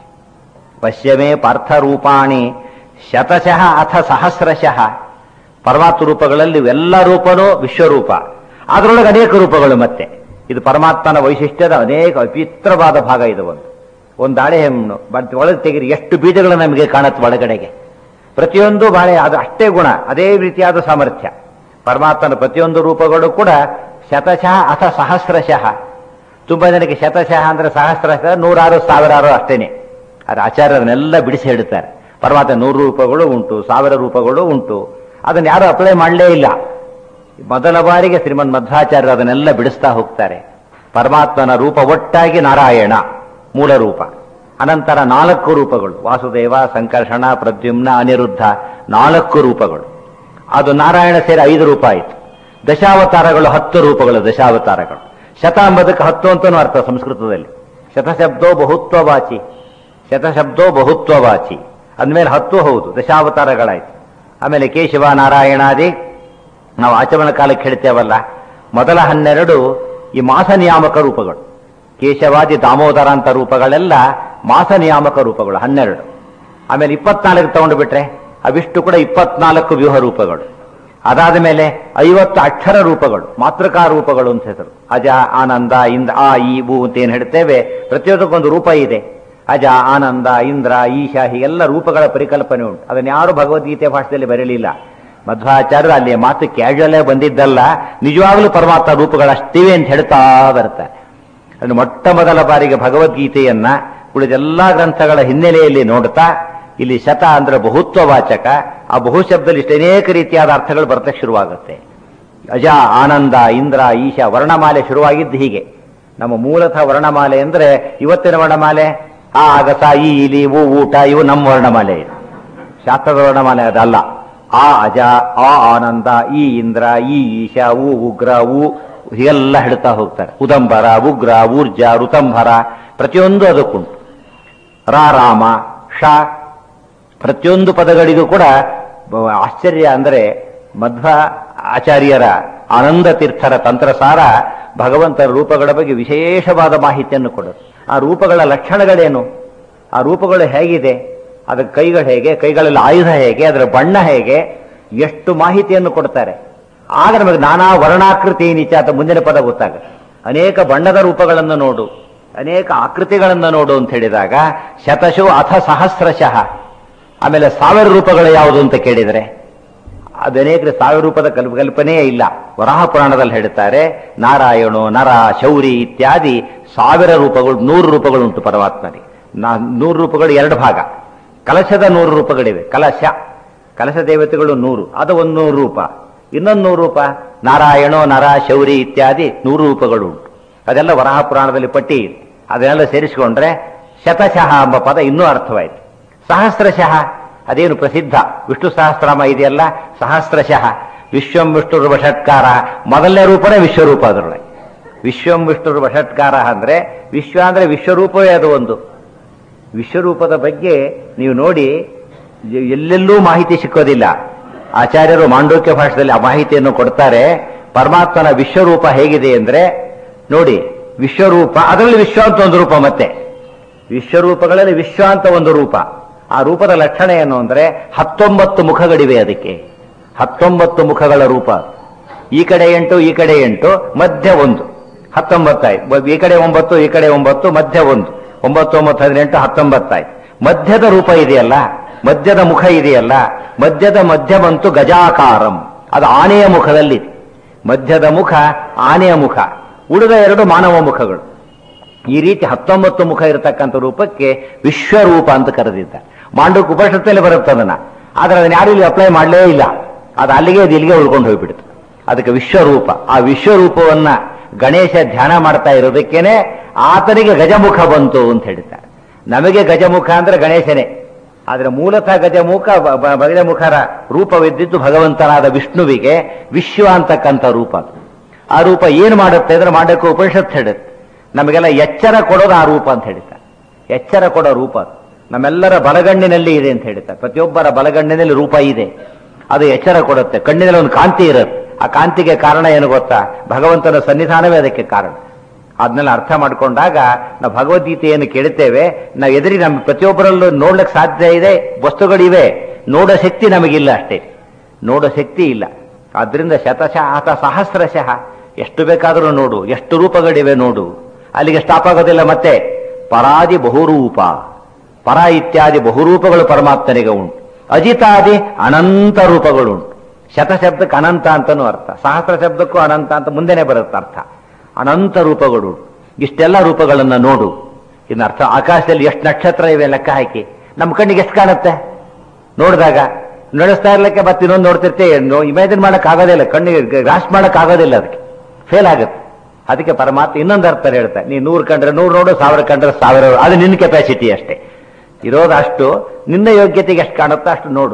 ಪಶ್ಯಮೇ ಪಾರ್ಥ ರೂಪಾಣಿ ಶತಶಃ ಅಥ ಸಹಸ್ರಶಃ ಪರಮಾತ್ಮ ರೂಪಗಳಲ್ಲಿ ಎಲ್ಲ ರೂಪನೂ ವಿಶ್ವರೂಪ ಅದರೊಳಗೆ ಅನೇಕ ರೂಪಗಳು ಮತ್ತೆ ಇದು ಪರಮಾತ್ಮನ ವೈಶಿಷ್ಟ್ಯದ ಅನೇಕ ವಿಚಿತ್ರವಾದ ಭಾಗ ಇದು ಒಂದು ಒಂದು ದಾಳೆ ಹೆಣ್ಣು ಬಟ್ ಒಳಗೆ ತೆಗಿರಿ ಎಷ್ಟು ಬೀಜಗಳು ನಮಗೆ ಕಾಣುತ್ತೆ ಒಳಗಡೆಗೆ ಪ್ರತಿಯೊಂದು ಬಾಳೆ ಅದು ಅಷ್ಟೇ ಗುಣ ಅದೇ ರೀತಿಯಾದ ಸಾಮರ್ಥ್ಯ ಪರಮಾತ್ಮನ ಪ್ರತಿಯೊಂದು ರೂಪಗಳು ಕೂಡ ಶತಶಃ ಅಥ ಸಹಸ್ರಶಃ ತುಂಬಾ ಜನಕ್ಕೆ ಶತಶಃ ಅಂದ್ರೆ ಸಹಸ್ರಶಃ ನೂರಾರು ಸಾವಿರಾರು ಅಷ್ಟೇನೆ ಅದು ಆಚಾರ್ಯರನ್ನೆಲ್ಲ ಬಿಡಿಸಿ ಹೇಳ್ತಾರೆ ಪರಮಾತ್ಮ ನೂರು ರೂಪಗಳು ಉಂಟು ಸಾವಿರ ರೂಪಗಳು ಉಂಟು ಅದನ್ನ ಯಾರು ಅಪ್ಲೈ ಮಾಡಲೇ ಇಲ್ಲ ಮೊದಲ ಬಾರಿಗೆ ಶ್ರೀಮನ್ ಮಧ್ವಾಚಾರ್ಯರು ಅದನ್ನೆಲ್ಲ ಬಿಡಿಸ್ತಾ ಹೋಗ್ತಾರೆ ಪರಮಾತ್ಮನ ರೂಪ ಒಟ್ಟಾಗಿ ನಾರಾಯಣ ಮೂಲ ರೂಪ ಅನಂತರ ನಾಲ್ಕು ರೂಪಗಳು ವಾಸುದೇವ ಸಂಕರ್ಷಣ ಪ್ರದ್ಯುಮ್ನ ಅನಿರುದ್ಧ ನಾಲ್ಕು ರೂಪಗಳು ಅದು ನಾರಾಯಣ ಸೇರಿ ಐದು ರೂಪ ಆಯಿತು ದಶಾವತಾರಗಳು ಹತ್ತು ರೂಪಗಳು ದಶಾವತಾರಗಳು ಶತ ಎಂಬುದಕ್ಕೆ ಹತ್ತು ಅಂತನೂ ಅರ್ಥ ಸಂಸ್ಕೃತದಲ್ಲಿ ಶತಶಬ್ದೋ ಬಹುತ್ವವಾಚಿ ಶತಶಬ್ದೋ ಬಹುತ್ವವಾಚಿ ಅಂದಮೇಲೆ ಹತ್ತು ಹೌದು ದಶಾವತಾರಗಳಾಯ್ತು ಆಮೇಲೆ ಕೇಶವ ನಾರಾಯಣಾದಿ ನಾವು ಆಚಮನ ಕಾಲಕ್ಕೆ ಹೇಳ್ತೇವಲ್ಲ ಮೊದಲ ಹನ್ನೆರಡು ಈ ಮಾಸ ನಿಯಾಮಕ ರೂಪಗಳು ಕೇಶವಾದಿ ದಾಮೋದರ ಅಂತ ರೂಪಗಳೆಲ್ಲ ಮಾಸ ನಿಯಾಮಕ ರೂಪಗಳು ಹನ್ನೆರಡು ಆಮೇಲೆ ಇಪ್ಪತ್ನಾಲ್ಕು ತಗೊಂಡು ಬಿಟ್ರೆ ಅವಿಷ್ಟು ಕೂಡ ಇಪ್ಪತ್ನಾಲ್ಕು ವ್ಯೂಹ ರೂಪಗಳು ಅದಾದ ಮೇಲೆ ಐವತ್ತು ಅಕ್ಷರ ರೂಪಗಳು ಮಾತೃಕಾ ರೂಪಗಳು ಅಂತ ಹೆಸರು ಅಜ ಆನಂದ ಇಂದ ಆ ಈ ಬು ಅಂತ ಏನು ಹೇಳ್ತೇವೆ ಪ್ರತಿಯೊಂದಕ್ಕೊಂದು ರೂಪ ಇದೆ ಅಜ ಆನಂದ ಇಂದ್ರ ಈಶಾ ಹೀಗೆಲ್ಲ ರೂಪಗಳ ಪರಿಕಲ್ಪನೆ ಉಂಟು ಅದನ್ನ ಯಾರು ಭಗವದ್ಗೀತೆ ಭಾಷೆಯಲ್ಲಿ ಬರಲಿಲ್ಲ ಮಧ್ವಾಚಾರ್ಯರು ಅಲ್ಲಿ ಮಾತು ಕ್ಯಾಶುವಲ್ಲೇ ಬಂದಿದ್ದಲ್ಲ ನಿಜವಾಗ್ಲೂ ಪರಮಾತ್ಮ ರೂಪಗಳಷ್ಟಿವೆ ಅಂತ ಹೇಳ್ತಾ ಬರ್ತಾರೆ ಅದು ಮೊಟ್ಟ ಮೊದಲ ಬಾರಿಗೆ ಭಗವದ್ಗೀತೆಯನ್ನ ಉಳಿದೆಲ್ಲಾ ಗ್ರಂಥಗಳ ಹಿನ್ನೆಲೆಯಲ್ಲಿ ನೋಡ್ತಾ ಇಲ್ಲಿ ಶತ ಅಂದ್ರೆ ಬಹುತ್ವವಾಚಕ ಆ ಬಹುಶಬ್ದದಲ್ಲಿ ಇಷ್ಟು ಅನೇಕ ರೀತಿಯಾದ ಅರ್ಥಗಳು ಬರ್ತಕ್ಕೆ ಶುರುವಾಗುತ್ತೆ ಅಜ ಆನಂದ ಇಂದ್ರ ಈಶಾ ವರ್ಣಮಾಲೆ ಶುರುವಾಗಿದ್ದು ಹೀಗೆ ನಮ್ಮ ಮೂಲತಃ ವರ್ಣಮಾಲೆ ಅಂದ್ರೆ ಇವತ್ತಿನ ವರ್ಣಮಾಲೆ ಆ ಅಗಸ ಈ ಇಲಿ ಊ ಊಟ ಇವು ನಮ್ಮ ವರ್ಣಮಾಲೆ ಇದು ಶಾಸ್ತ್ರದ ವರ್ಣಮಾಲೆ ಅದಲ್ಲ ಆ ಅಜ ಆ ಆನಂದ ಈ ಇಂದ್ರ ಈ ಈಶಾ ಊ ಉಗ್ರ ಊ ಹೀಗೆಲ್ಲ ಹೇಳ್ತಾ ಹೋಗ್ತಾರೆ ಉದಂಬರ ಉಗ್ರ ಊರ್ಜ ಋತಂಬರ ಪ್ರತಿಯೊಂದು ಅದಕ್ಕುಂಟು ರಾ ರಾಮ ಶ ಪ್ರತಿಯೊಂದು ಪದಗಳಿಗೂ ಕೂಡ ಬ- ಆಶ್ಚರ್ಯ ಅಂದರೆ ಮಧ್ವ ಆಚಾರ್ಯರ ಆನಂದ ತೀರ್ಥರ ತಂತ್ರಸಾರ ಭಗವಂತನ ರೂಪಗಳ ಬಗ್ಗೆ ವಿಶೇಷವಾದ ಮಾಹಿತಿಯನ್ನು ಕೊಡುತ್ತೆ ಆ ರೂಪಗಳ ಲಕ್ಷಣಗಳೇನು ಆ ರೂಪಗಳು ಹೇಗಿದೆ ಅದರ ಕೈಗಳು ಹೇಗೆ ಕೈಗಳಲ್ಲಿ ಆಯುಧ ಹೇಗೆ ಅದರ ಬಣ್ಣ ಹೇಗೆ ಎಷ್ಟು ಮಾಹಿತಿಯನ್ನು ಕೊಡ್ತಾರೆ ಆಗ ನಮಗೆ ನಾನಾ ವರ್ಣಾಕೃತಿ ನಿಚ ಅಂತ ಮುಂದಿನ ಪದ ಗೊತ್ತಾಗುತ್ತೆ ಅನೇಕ ಬಣ್ಣದ ರೂಪಗಳನ್ನು ನೋಡು ಅನೇಕ ಆಕೃತಿಗಳನ್ನು ನೋಡು ಅಂತ ಹೇಳಿದಾಗ ಶತಶು ಅಥ ಸಹಸ್ರಶಃ ಆಮೇಲೆ ಸಾವಿರ ರೂಪಗಳು ಯಾವುದು ಅಂತ ಕೇಳಿದರೆ ಅದನೇಕ ಸಾವಿರ ರೂಪದ ಕಲ್ಪ ಕಲ್ಪನೆಯೇ ಇಲ್ಲ ವರಾಹ ಪುರಾಣದಲ್ಲಿ ಹೇಳ್ತಾರೆ ನಾರಾಯಣೋ ನರ ಶೌರಿ ಇತ್ಯಾದಿ ಸಾವಿರ ರೂಪಗಳು ನೂರು ರೂಪಗಳು ಉಂಟು ಪರಮಾತ್ಮನಿಗೆ ನಾ ನೂರು ರೂಪಗಳು ಎರಡು ಭಾಗ ಕಲಶದ ನೂರು ರೂಪಗಳಿವೆ ಕಲಶ ಕಲಶ ದೇವತೆಗಳು ನೂರು ಅದು ಒಂದು ನೂರು ರೂಪ ಇನ್ನೊಂದು ನೂರು ರೂಪ ನಾರಾಯಣೋ ನರ ಶೌರಿ ಇತ್ಯಾದಿ ನೂರು ರೂಪಗಳು ಉಂಟು ಅದೆಲ್ಲ ವರಾಹ ಪುರಾಣದಲ್ಲಿ ಪಟ್ಟಿ ಇದೆ ಅದನ್ನೆಲ್ಲ ಸೇರಿಸಿಕೊಂಡ್ರೆ ಶತಶಃ ಎಂಬ ಪದ ಇನ್ನೂ ಅರ್ಥವಾಯಿತು ಸಹಸ್ರಶಃ ಅದೇನು ಪ್ರಸಿದ್ಧ ವಿಷ್ಣು ಸಹಸ್ರಾಮ ಇದೆಯಲ್ಲ ಸಹಸ್ರಶಃ ವಿಶ್ವಂ ವಿಷ್ಣುರು ವಷಟ್ಕಾರ ಮೊದಲನೇ ರೂಪನೇ ವಿಶ್ವರೂಪ ಅದರೊಳಗೆ ವಿಶ್ವಂ ವಿಷ್ಣುರು ವಷಟ್ಕಾರ ಅಂದ್ರೆ ವಿಶ್ವ ಅಂದ್ರೆ ವಿಶ್ವರೂಪವೇ ಅದು ಒಂದು ವಿಶ್ವರೂಪದ ಬಗ್ಗೆ ನೀವು ನೋಡಿ ಎ- ಎಲ್ಲೆಲ್ಲೂ ಮಾಹಿತಿ ಸಿಕ್ಕೋದಿಲ್ಲ ಆಚಾರ್ಯರು ಮಾಂಡೋಕ್ಯ ಭಾಷೆಯಲ್ಲಿ ಆ ಮಾಹಿತಿಯನ್ನು ಕೊಡ್ತಾರೆ ಪರಮಾತ್ಮನ ವಿಶ್ವರೂಪ ಹೇಗಿದೆ ಅಂದ್ರೆ ನೋಡಿ ವಿಶ್ವರೂಪ ಅದರಲ್ಲಿ ವಿಶ್ವ ಅಂತ ಒಂದು ರೂಪ ಮತ್ತೆ ವಿಶ್ವರೂಪಗಳಲ್ಲಿ ವಿಶ್ವ ಅಂತ ಒಂದು ರೂಪ ಆ ರೂಪದ ಲಕ್ಷಣ ಏನು ಅಂದ್ರೆ ಹತ್ತೊಂಬತ್ತು ಮುಖಗಳಿವೆ ಅದಕ್ಕೆ ಹತ್ತೊಂಬತ್ತು ಮುಖಗಳ ರೂಪ ಈ ಕಡೆ ಎಂಟು ಈ ಕಡೆ ಎಂಟು ಮಧ್ಯ ಒಂದು ಹತ್ತೊಂಬತ್ತಾಯ್ತು ಈ ಕಡೆ ಒಂಬತ್ತು ಈ ಕಡೆ ಒಂಬತ್ತು ಮಧ್ಯ ಒಂದು ಒಂಬತ್ತು ಒಂಬತ್ತು ಹದಿನೆಂಟು ಹತ್ತೊಂಬತ್ತಾಯ್ತು ಮಧ್ಯದ ರೂಪ ಇದೆಯಲ್ಲ ಮಧ್ಯದ ಮುಖ ಇದೆಯಲ್ಲ ಮಧ್ಯದ ಮಧ್ಯ ಬಂತು ಗಜಾಕಾರಂ ಅದು ಆನೆಯ ಮುಖದಲ್ಲಿ ಮಧ್ಯದ ಮುಖ ಆನೆಯ ಮುಖ ಉಳಿದ ಎರಡು ಮಾನವ ಮುಖಗಳು ಈ ರೀತಿ ಹತ್ತೊಂಬತ್ತು ಮುಖ ಇರತಕ್ಕಂಥ ರೂಪಕ್ಕೆ ವಿಶ್ವರೂಪ ಅಂತ ಕರೆದಿದ್ದ ಮಾಂಡೂಕ್ ಉಪನಿಷತ್ತಲ್ಲಿ ಬರುತ್ತೆ ಅದನ್ನ ಆದ್ರೆ ಅದನ್ನ ಯಾರು ಇಲ್ಲಿ ಅಪ್ಲೈ ಮಾಡಲೇ ಇಲ್ಲ ಅದು ಅಲ್ಲಿಗೆ ಅದು ಇಲ್ಲಿಗೆ ಉಳ್ಕೊಂಡು ಹೋಗ್ಬಿಡ್ತು ಅದಕ್ಕೆ ವಿಶ್ವರೂಪ ಆ ವಿಶ್ವರೂಪವನ್ನ ಗಣೇಶ ಧ್ಯಾನ ಮಾಡ್ತಾ ಇರೋದಕ್ಕೇನೆ ಆತನಿಗೆ ಗಜಮುಖ ಬಂತು ಅಂತ ಹೇಳ್ತಾರೆ ನಮಗೆ ಗಜಮುಖ ಅಂದ್ರೆ ಗಣೇಶನೇ ಆದ್ರೆ ಮೂಲತಃ ಗಜಮುಖ ಬ- ಬ- ಗಜಮುಖರ ರೂಪವಿದ್ದಿದ್ದು ಭಗವಂತನಾದ ವಿಷ್ಣುವಿಗೆ ವಿಶ್ವ ಅಂತಕ್ಕಂಥ ರೂಪ ಅದು. ಆ ರೂಪ ಏನು ಮಾಡುತ್ತೆ ಅಂದ್ರೆ ಮಾಡಕ್ಕೆ ಉಪನಿಷತ್ ಹೇಳುತ್ತೆ ನಮಗೆಲ್ಲ ಎಚ್ಚರ ಕೊಡೋದು ಆ ರೂಪ ಅಂತ ಹೇಳ್ತಾರೆ ಎಚ್ಚರ ಕೊಡೋ ರೂಪ ಅದು. ನಮ್ಮೆಲ್ಲರ ಬಲಗಣ್ಣಿನಲ್ಲಿ ಇದೆ ಅಂತ ಹೇಳ್ತಾರೆ ಪ್ರತಿಯೊಬ್ಬರ ಬಲಗಣ್ಣಿನಲ್ಲಿ ರೂಪ ಇದೆ ಅದು ಎಚ್ಚರ ಕೊಡುತ್ತೆ ಕಣ್ಣಿನಲ್ಲಿ ಒಂದು ಕಾಂತಿ ಇರುತ್ತೆ ಆ ಕಾಂತಿಗೆ ಕಾರಣ ಏನು ಗೊತ್ತಾ ಭಗವಂತನ ಸನ್ನಿಧಾನವೇ ಅದಕ್ಕೆ ಕಾರಣ ಅದನ್ನೆಲ್ಲ ಅರ್ಥ ಮಾಡ್ಕೊಂಡಾಗ ನಾವು ಭಗವದ್ಗೀತೆಯನ್ನು ಕೇಳುತ್ತೇವೆ ನಾವು ಎದುರಿ ನಮ್ಮ ಪ್ರತಿಯೊಬ್ಬರಲ್ಲೂ ನೋಡ್ಲಿಕ್ಕೆ ಸಾಧ್ಯ ಇದೆ ವಸ್ತುಗಳಿವೆ ನೋಡೋ ಶಕ್ತಿ ನಮಗಿಲ್ಲ ಅಷ್ಟೇ ನೋಡೋ ಶಕ್ತಿ ಇಲ್ಲ ಆದ್ರಿಂದ ಶತಶಃ ಆತ ಸಹಸ್ರಶಃ ಎಷ್ಟು ಬೇಕಾದರೂ ನೋಡು ಎಷ್ಟು ರೂಪಗಳಿವೆ ನೋಡು ಅಲ್ಲಿಗೆ ಸ್ಟಾಪ್ ಆಗೋದಿಲ್ಲ ಮತ್ತೆ ಪರಾದಿ ಬಹುರೂಪ ಪರ ಇತ್ಯಾದಿ ಬಹುರೂಪಗಳು ಪರಮಾತ್ಮನಿಗೆ ಉಂಟು ಅಜಿತಾದಿ ಅನಂತ ರೂಪಗಳುಂಟು ಶತಶಬ್ದಕ್ಕೆ ಅನಂತ ಅಂತನೂ ಅರ್ಥ ಸಹಸ್ರ ಶಬ್ದಕ್ಕೂ ಅನಂತ ಅಂತ ಮುಂದೆನೆ ಬರುತ್ತೆ ಅರ್ಥ ಅನಂತ ರೂಪಗಳು ಇಷ್ಟೆಲ್ಲ ರೂಪಗಳನ್ನ ನೋಡು ಇನ್ನು ಅರ್ಥ ಆಕಾಶದಲ್ಲಿ ಎಷ್ಟು ನಕ್ಷತ್ರ ಇವೆ ಲೆಕ್ಕ ಹಾಕಿ ನಮ್ಮ ಕಣ್ಣಿಗೆ ಎಷ್ಟು ಕಾಣುತ್ತೆ ನೋಡಿದಾಗ ನಡೆಸ್ತಾ ಇರ್ಲಿಕ್ಕೆ ಮತ್ತೆ ಇನ್ನೊಂದು ನೋಡ್ತಿರ್ತೇವೆ ಇಮ್ಯಾಜಿನ್ ಮಾಡಕ್ ಆಗೋದಿಲ್ಲ ಕಣ್ಣಿಗೆ ಗ್ರಾಸ್ ಮಾಡಕ್ ಆಗೋದಿಲ್ಲ ಅದಕ್ಕೆ ಫೇಲ್ ಆಗುತ್ತೆ ಅದಕ್ಕೆ ಪರಮಾತ್ಮ ಇನ್ನೊಂದು ಅರ್ಥ ಹೇಳ್ತಾರೆ ನೀ ನೂರು ಕಂಡ್ರೆ ನೂರು ನೋಡು ಸಾವಿರ ಕಂಡ್ರೆ ಸಾವಿರ ನೋಡು. ಅದು ನಿನ್ನ ಕೆಪಾಸಿಟಿ ಅಷ್ಟೇ ಇರೋದು ಅಷ್ಟು ನಿನ್ನ ಯೋಗ್ಯತೆಗೆ ಎಷ್ಟು ಕಾಣುತ್ತೋ ಅಷ್ಟು ನೋಡು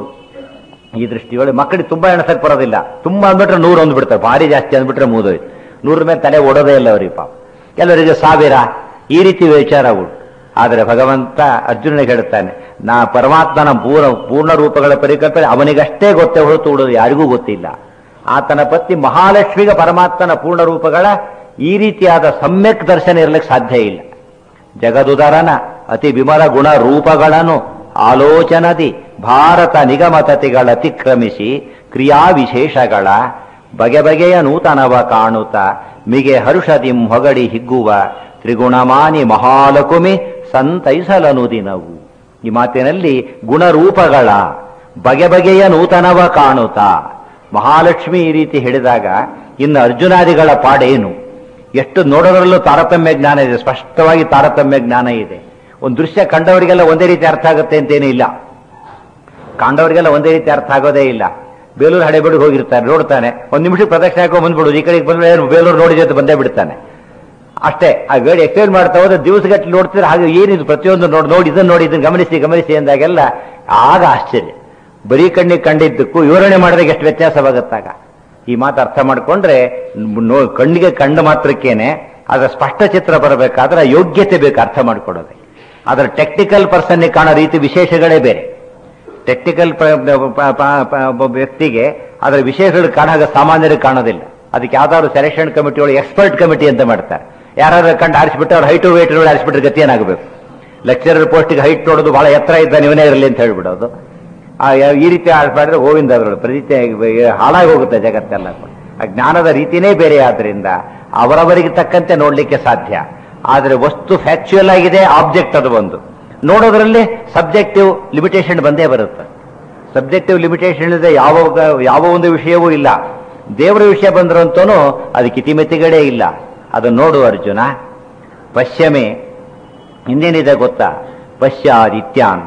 ಈ ದೃಷ್ಟಿಯೊಳಗೆ ಮಕ್ಕಳಿಗೆ ತುಂಬಾ ಎಣಸಕ್ ಬರೋದಿಲ್ಲ ತುಂಬಾ ಅಂದ್ಬಿಟ್ರೆ ನೂರು ಅಂದ್ಬಿಡ್ತಾರೆ ಭಾರಿ ಜಾಸ್ತಿ ಅಂದ್ಬಿಟ್ರೆ ಮುಗಿದೋಯ್ತು ನೂರ ಮೇಲೆ ತಲೆ ಓಡೋದೇ ಇಲ್ಲ ಅವ್ರಿಗೆ ಪಾಪ ಎಲ್ಲರಿಗೆ ಸಾವಿರ ಈ ರೀತಿ ವಿಚಾರ ಉಂಟು ಆದರೆ ಭಗವಂತ ಅರ್ಜುನನಿಗೆ ಹೇಳ್ತಾನೆ ನಾ ಪರಮಾತ್ಮನ ಪೂರ್ಣ ಪೂರ್ಣ ರೂಪಗಳ ಪರಿಕಲ್ಪನೆ ಅವನಿಗಷ್ಟೇ ಗೊತ್ತೇ ಹೊರತು ಉಳಿದು ಯಾರಿಗೂ ಗೊತ್ತಿಲ್ಲ ಆತನ ಪತ್ನಿ ಮಹಾಲಕ್ಷ್ಮಿಗೆ ಪರಮಾತ್ಮನ ಪೂರ್ಣ ರೂಪಗಳ ಈ ರೀತಿಯಾದ ಸಮ್ಯಕ್ ದರ್ಶನ ಇರಲಿಕ್ಕೆ ಸಾಧ್ಯ ಇಲ್ಲ ಜಗದುದರನ ಅತಿ ವಿಮಲ ಗುಣ ರೂಪಗಳನ್ನು ಆಲೋಚನದಿ ಭಾರತ ನಿಗಮತತಿಗಳ ಅತಿಕ್ರಮಿಸಿ ಕ್ರಿಯಾ ವಿಶೇಷಗಳ ಬಗೆ ಬಗೆಯ ನೂತನವ ಕಾಣುತ್ತ ಮಿಗೆ ಹರುಷದಿಂ ಹೊಗಡಿ ಹಿಗ್ಗುವ ತ್ರಿಗುಣಮಾನಿ ಮಹಾಲಕುಮಿ ಸಂತೈಸಲನು ದಿನವು ಈ ಮಾತಿನಲ್ಲಿ ಗುಣರೂಪಗಳ ಬಗೆ ಬಗೆಯ ನೂತನವ ಕಾಣುತ್ತ ಮಹಾಲಕ್ಷ್ಮಿ ಈ ರೀತಿ ಹೇಳಿದಾಗ ಇನ್ನು ಅರ್ಜುನಾದಿಗಳ ಪಾಡೇನು ಎಷ್ಟು ನೋಡೋದ್ರಲ್ಲೂ ತಾರತಮ್ಯ ಜ್ಞಾನ ಇದೆ ಸ್ಪಷ್ಟವಾಗಿ ತಾರತಮ್ಯ ಜ್ಞಾನ ಇದೆ ಒಂದು ದೃಶ್ಯ ಕಂಡವರಿಗೆಲ್ಲ ಒಂದೇ ರೀತಿ ಅರ್ಥ ಆಗುತ್ತೆ ಅಂತೇನೂ ಇಲ್ಲ ಕಾಂಡವರಿಗೆಲ್ಲ ಒಂದೇ ರೀತಿ ಅರ್ಥ ಆಗೋದೇ ಇಲ್ಲ ಬೇಲೂರು ಹಳೆಬಡಿಗೆ ಹೋಗಿರ್ತಾನೆ ನೋಡ್ತಾನೆ ಒಂದು ನಿಮಿಷ ಪ್ರದಕ್ಷಿಣೆ ಹಾಕೋ ಬಂದ್ಬಿಡುದು ಈ ಕಡೆಗೆ ಬಂದ್ರೆ ಏನು ಬೇಲೂರು ನೋಡಿದೆ ಅಂತ ಬಂದೇ ಬಿಡ್ತಾನೆ ಅಷ್ಟೇ ಆ ಗಾಡಿ ಎಕ್ಸ್ಪ್ಲೇನ್ ಮಾಡ್ತಾ ಹೋದ್ರೆ ದಿವಸಗಟ್ಟಲೆ ನೋಡ್ತಿದ್ರೆ ಹಾಗೆ ಏನಿದು ಪ್ರತಿಯೊಂದು ನೋಡಿ ನೋಡಿ ಇದನ್ನ ನೋಡಿ ಇದನ್ನ ಗಮನಿಸಿ ಗಮನಿಸಿ ಅಂದಾಗೆಲ್ಲ ಆಗ ಆಶ್ಚರ್ಯ ಬರೀ ಕಣ್ಣಿಗೆ ಕಂಡಿದ್ದಕ್ಕೂ ವಿವರಣೆ ಮಾಡಿದಾಗ ಎಷ್ಟು ವ್ಯತ್ಯಾಸವಾಗುತ್ತಾಗ ಈ ಮಾತು ಅರ್ಥ ಮಾಡ್ಕೊಂಡ್ರೆ ನೋ ಕಣ್ಣಿಗೆ ಕಂಡ ಮಾತ್ರಕ್ಕೇನೆ ಅದರ ಸ್ಪಷ್ಟ ಚಿತ್ರ ಬರಬೇಕಾದ್ರೆ ಯೋಗ್ಯತೆ ಬೇಕು ಅರ್ಥ ಮಾಡ್ಕೊಡೋದೆ ಅದರ ಟೆಕ್ನಿಕಲ್ ಪರ್ಸನ್ಗೆ ಕಾಣೋ ರೀತಿ ವಿಶೇಷಗಳೇ ಬೇರೆ ಟೆಕ್ನಿಕಲ್ ವ್ಯಕ್ತಿಗೆ ಅದರ ವಿಶೇಷಗಳು ಕಾಣಾಗ ಸಾಮಾನ್ಯರಿಗೆ ಕಾಣೋದಿಲ್ಲ ಅದಕ್ಕೆ ಯಾವ್ದಾದ್ರು ಸೆಲೆಕ್ಷನ್ ಕಮಿಟಿ ಒಳಗೆ ಎಕ್ಸ್ಪರ್ಟ್ ಕಮಿಟಿ ಅಂತ ಮಾಡ್ತಾರೆ ಯಾರಾದ್ರೂ ಕಂಡು ಆರಿಸ್ಬಿಟ್ಟು ಅವ್ರ ಹೈಟು ವೇಟ್ ನೋಡಿ ಆರಿಸ್ಬಿಟ್ರೆ ಗತಿ ಏನಾಗಬೇಕು ಲೆಕ್ಚರರ್ ಪೋಸ್ಟಿಗೆ ಹೈಟ್ ನೋಡೋದು ಬಹಳ ಎತ್ತರ ಇದ್ದ ನೀವನೇ ಇರಲಿ ಅಂತ ಹೇಳ್ಬಿಡೋದು ಆ ಯ- ಈ ರೀತಿ ಮಾಡಿದ್ರೆ ಗೋವಿಂದ ಅವರು ಪ್ರತಿಜ್ಞೆ ಹಾಳಾಗಿ ಹೋಗುತ್ತೆ ಜಗತ್ತೆಲ್ಲ ಕೂಡ. ಆ ಜ್ಞಾನದ ರೀತಿನೇ ಬೇರೆ ಆದ್ರಿಂದ ಅವರವರಿಗೆ ತಕ್ಕಂತೆ ನೋಡ್ಲಿಕ್ಕೆ ಸಾಧ್ಯ ಆದರೆ ವಸ್ತು ಫ್ಯಾಕ್ಚುಯಲ್ ಆಗಿದೆ ಆಬ್ಜೆಕ್ಟ್ ಅದು ಒಂದು ನೋಡೋದ್ರಲ್ಲಿ ಸಬ್ಜೆಕ್ಟಿವ್ ಲಿಮಿಟೇಷನ್ ಬಂದೇ ಬರುತ್ತೆ ಸಬ್ಜೆಕ್ಟಿವ್ ಲಿಮಿಟೇಷನ್ ಇದೆ ಯಾವ ಯಾವ ಒಂದು ವಿಷಯವೂ ಇಲ್ಲ ದೇವರ ವಿಷಯ ಬಂದ್ರಂತೂ ಅದಕ್ಕೆ ಇತಿಮಿತಿಗಳೇ ಇಲ್ಲ ಅದನ್ನು ನೋಡು ಅರ್ಜುನ ಪಶ್ಯಮೆ ಇನ್ನೇನಿದೆ ಗೊತ್ತಾ ಪಶ್ಯಾದಿತ್ಯಾನ್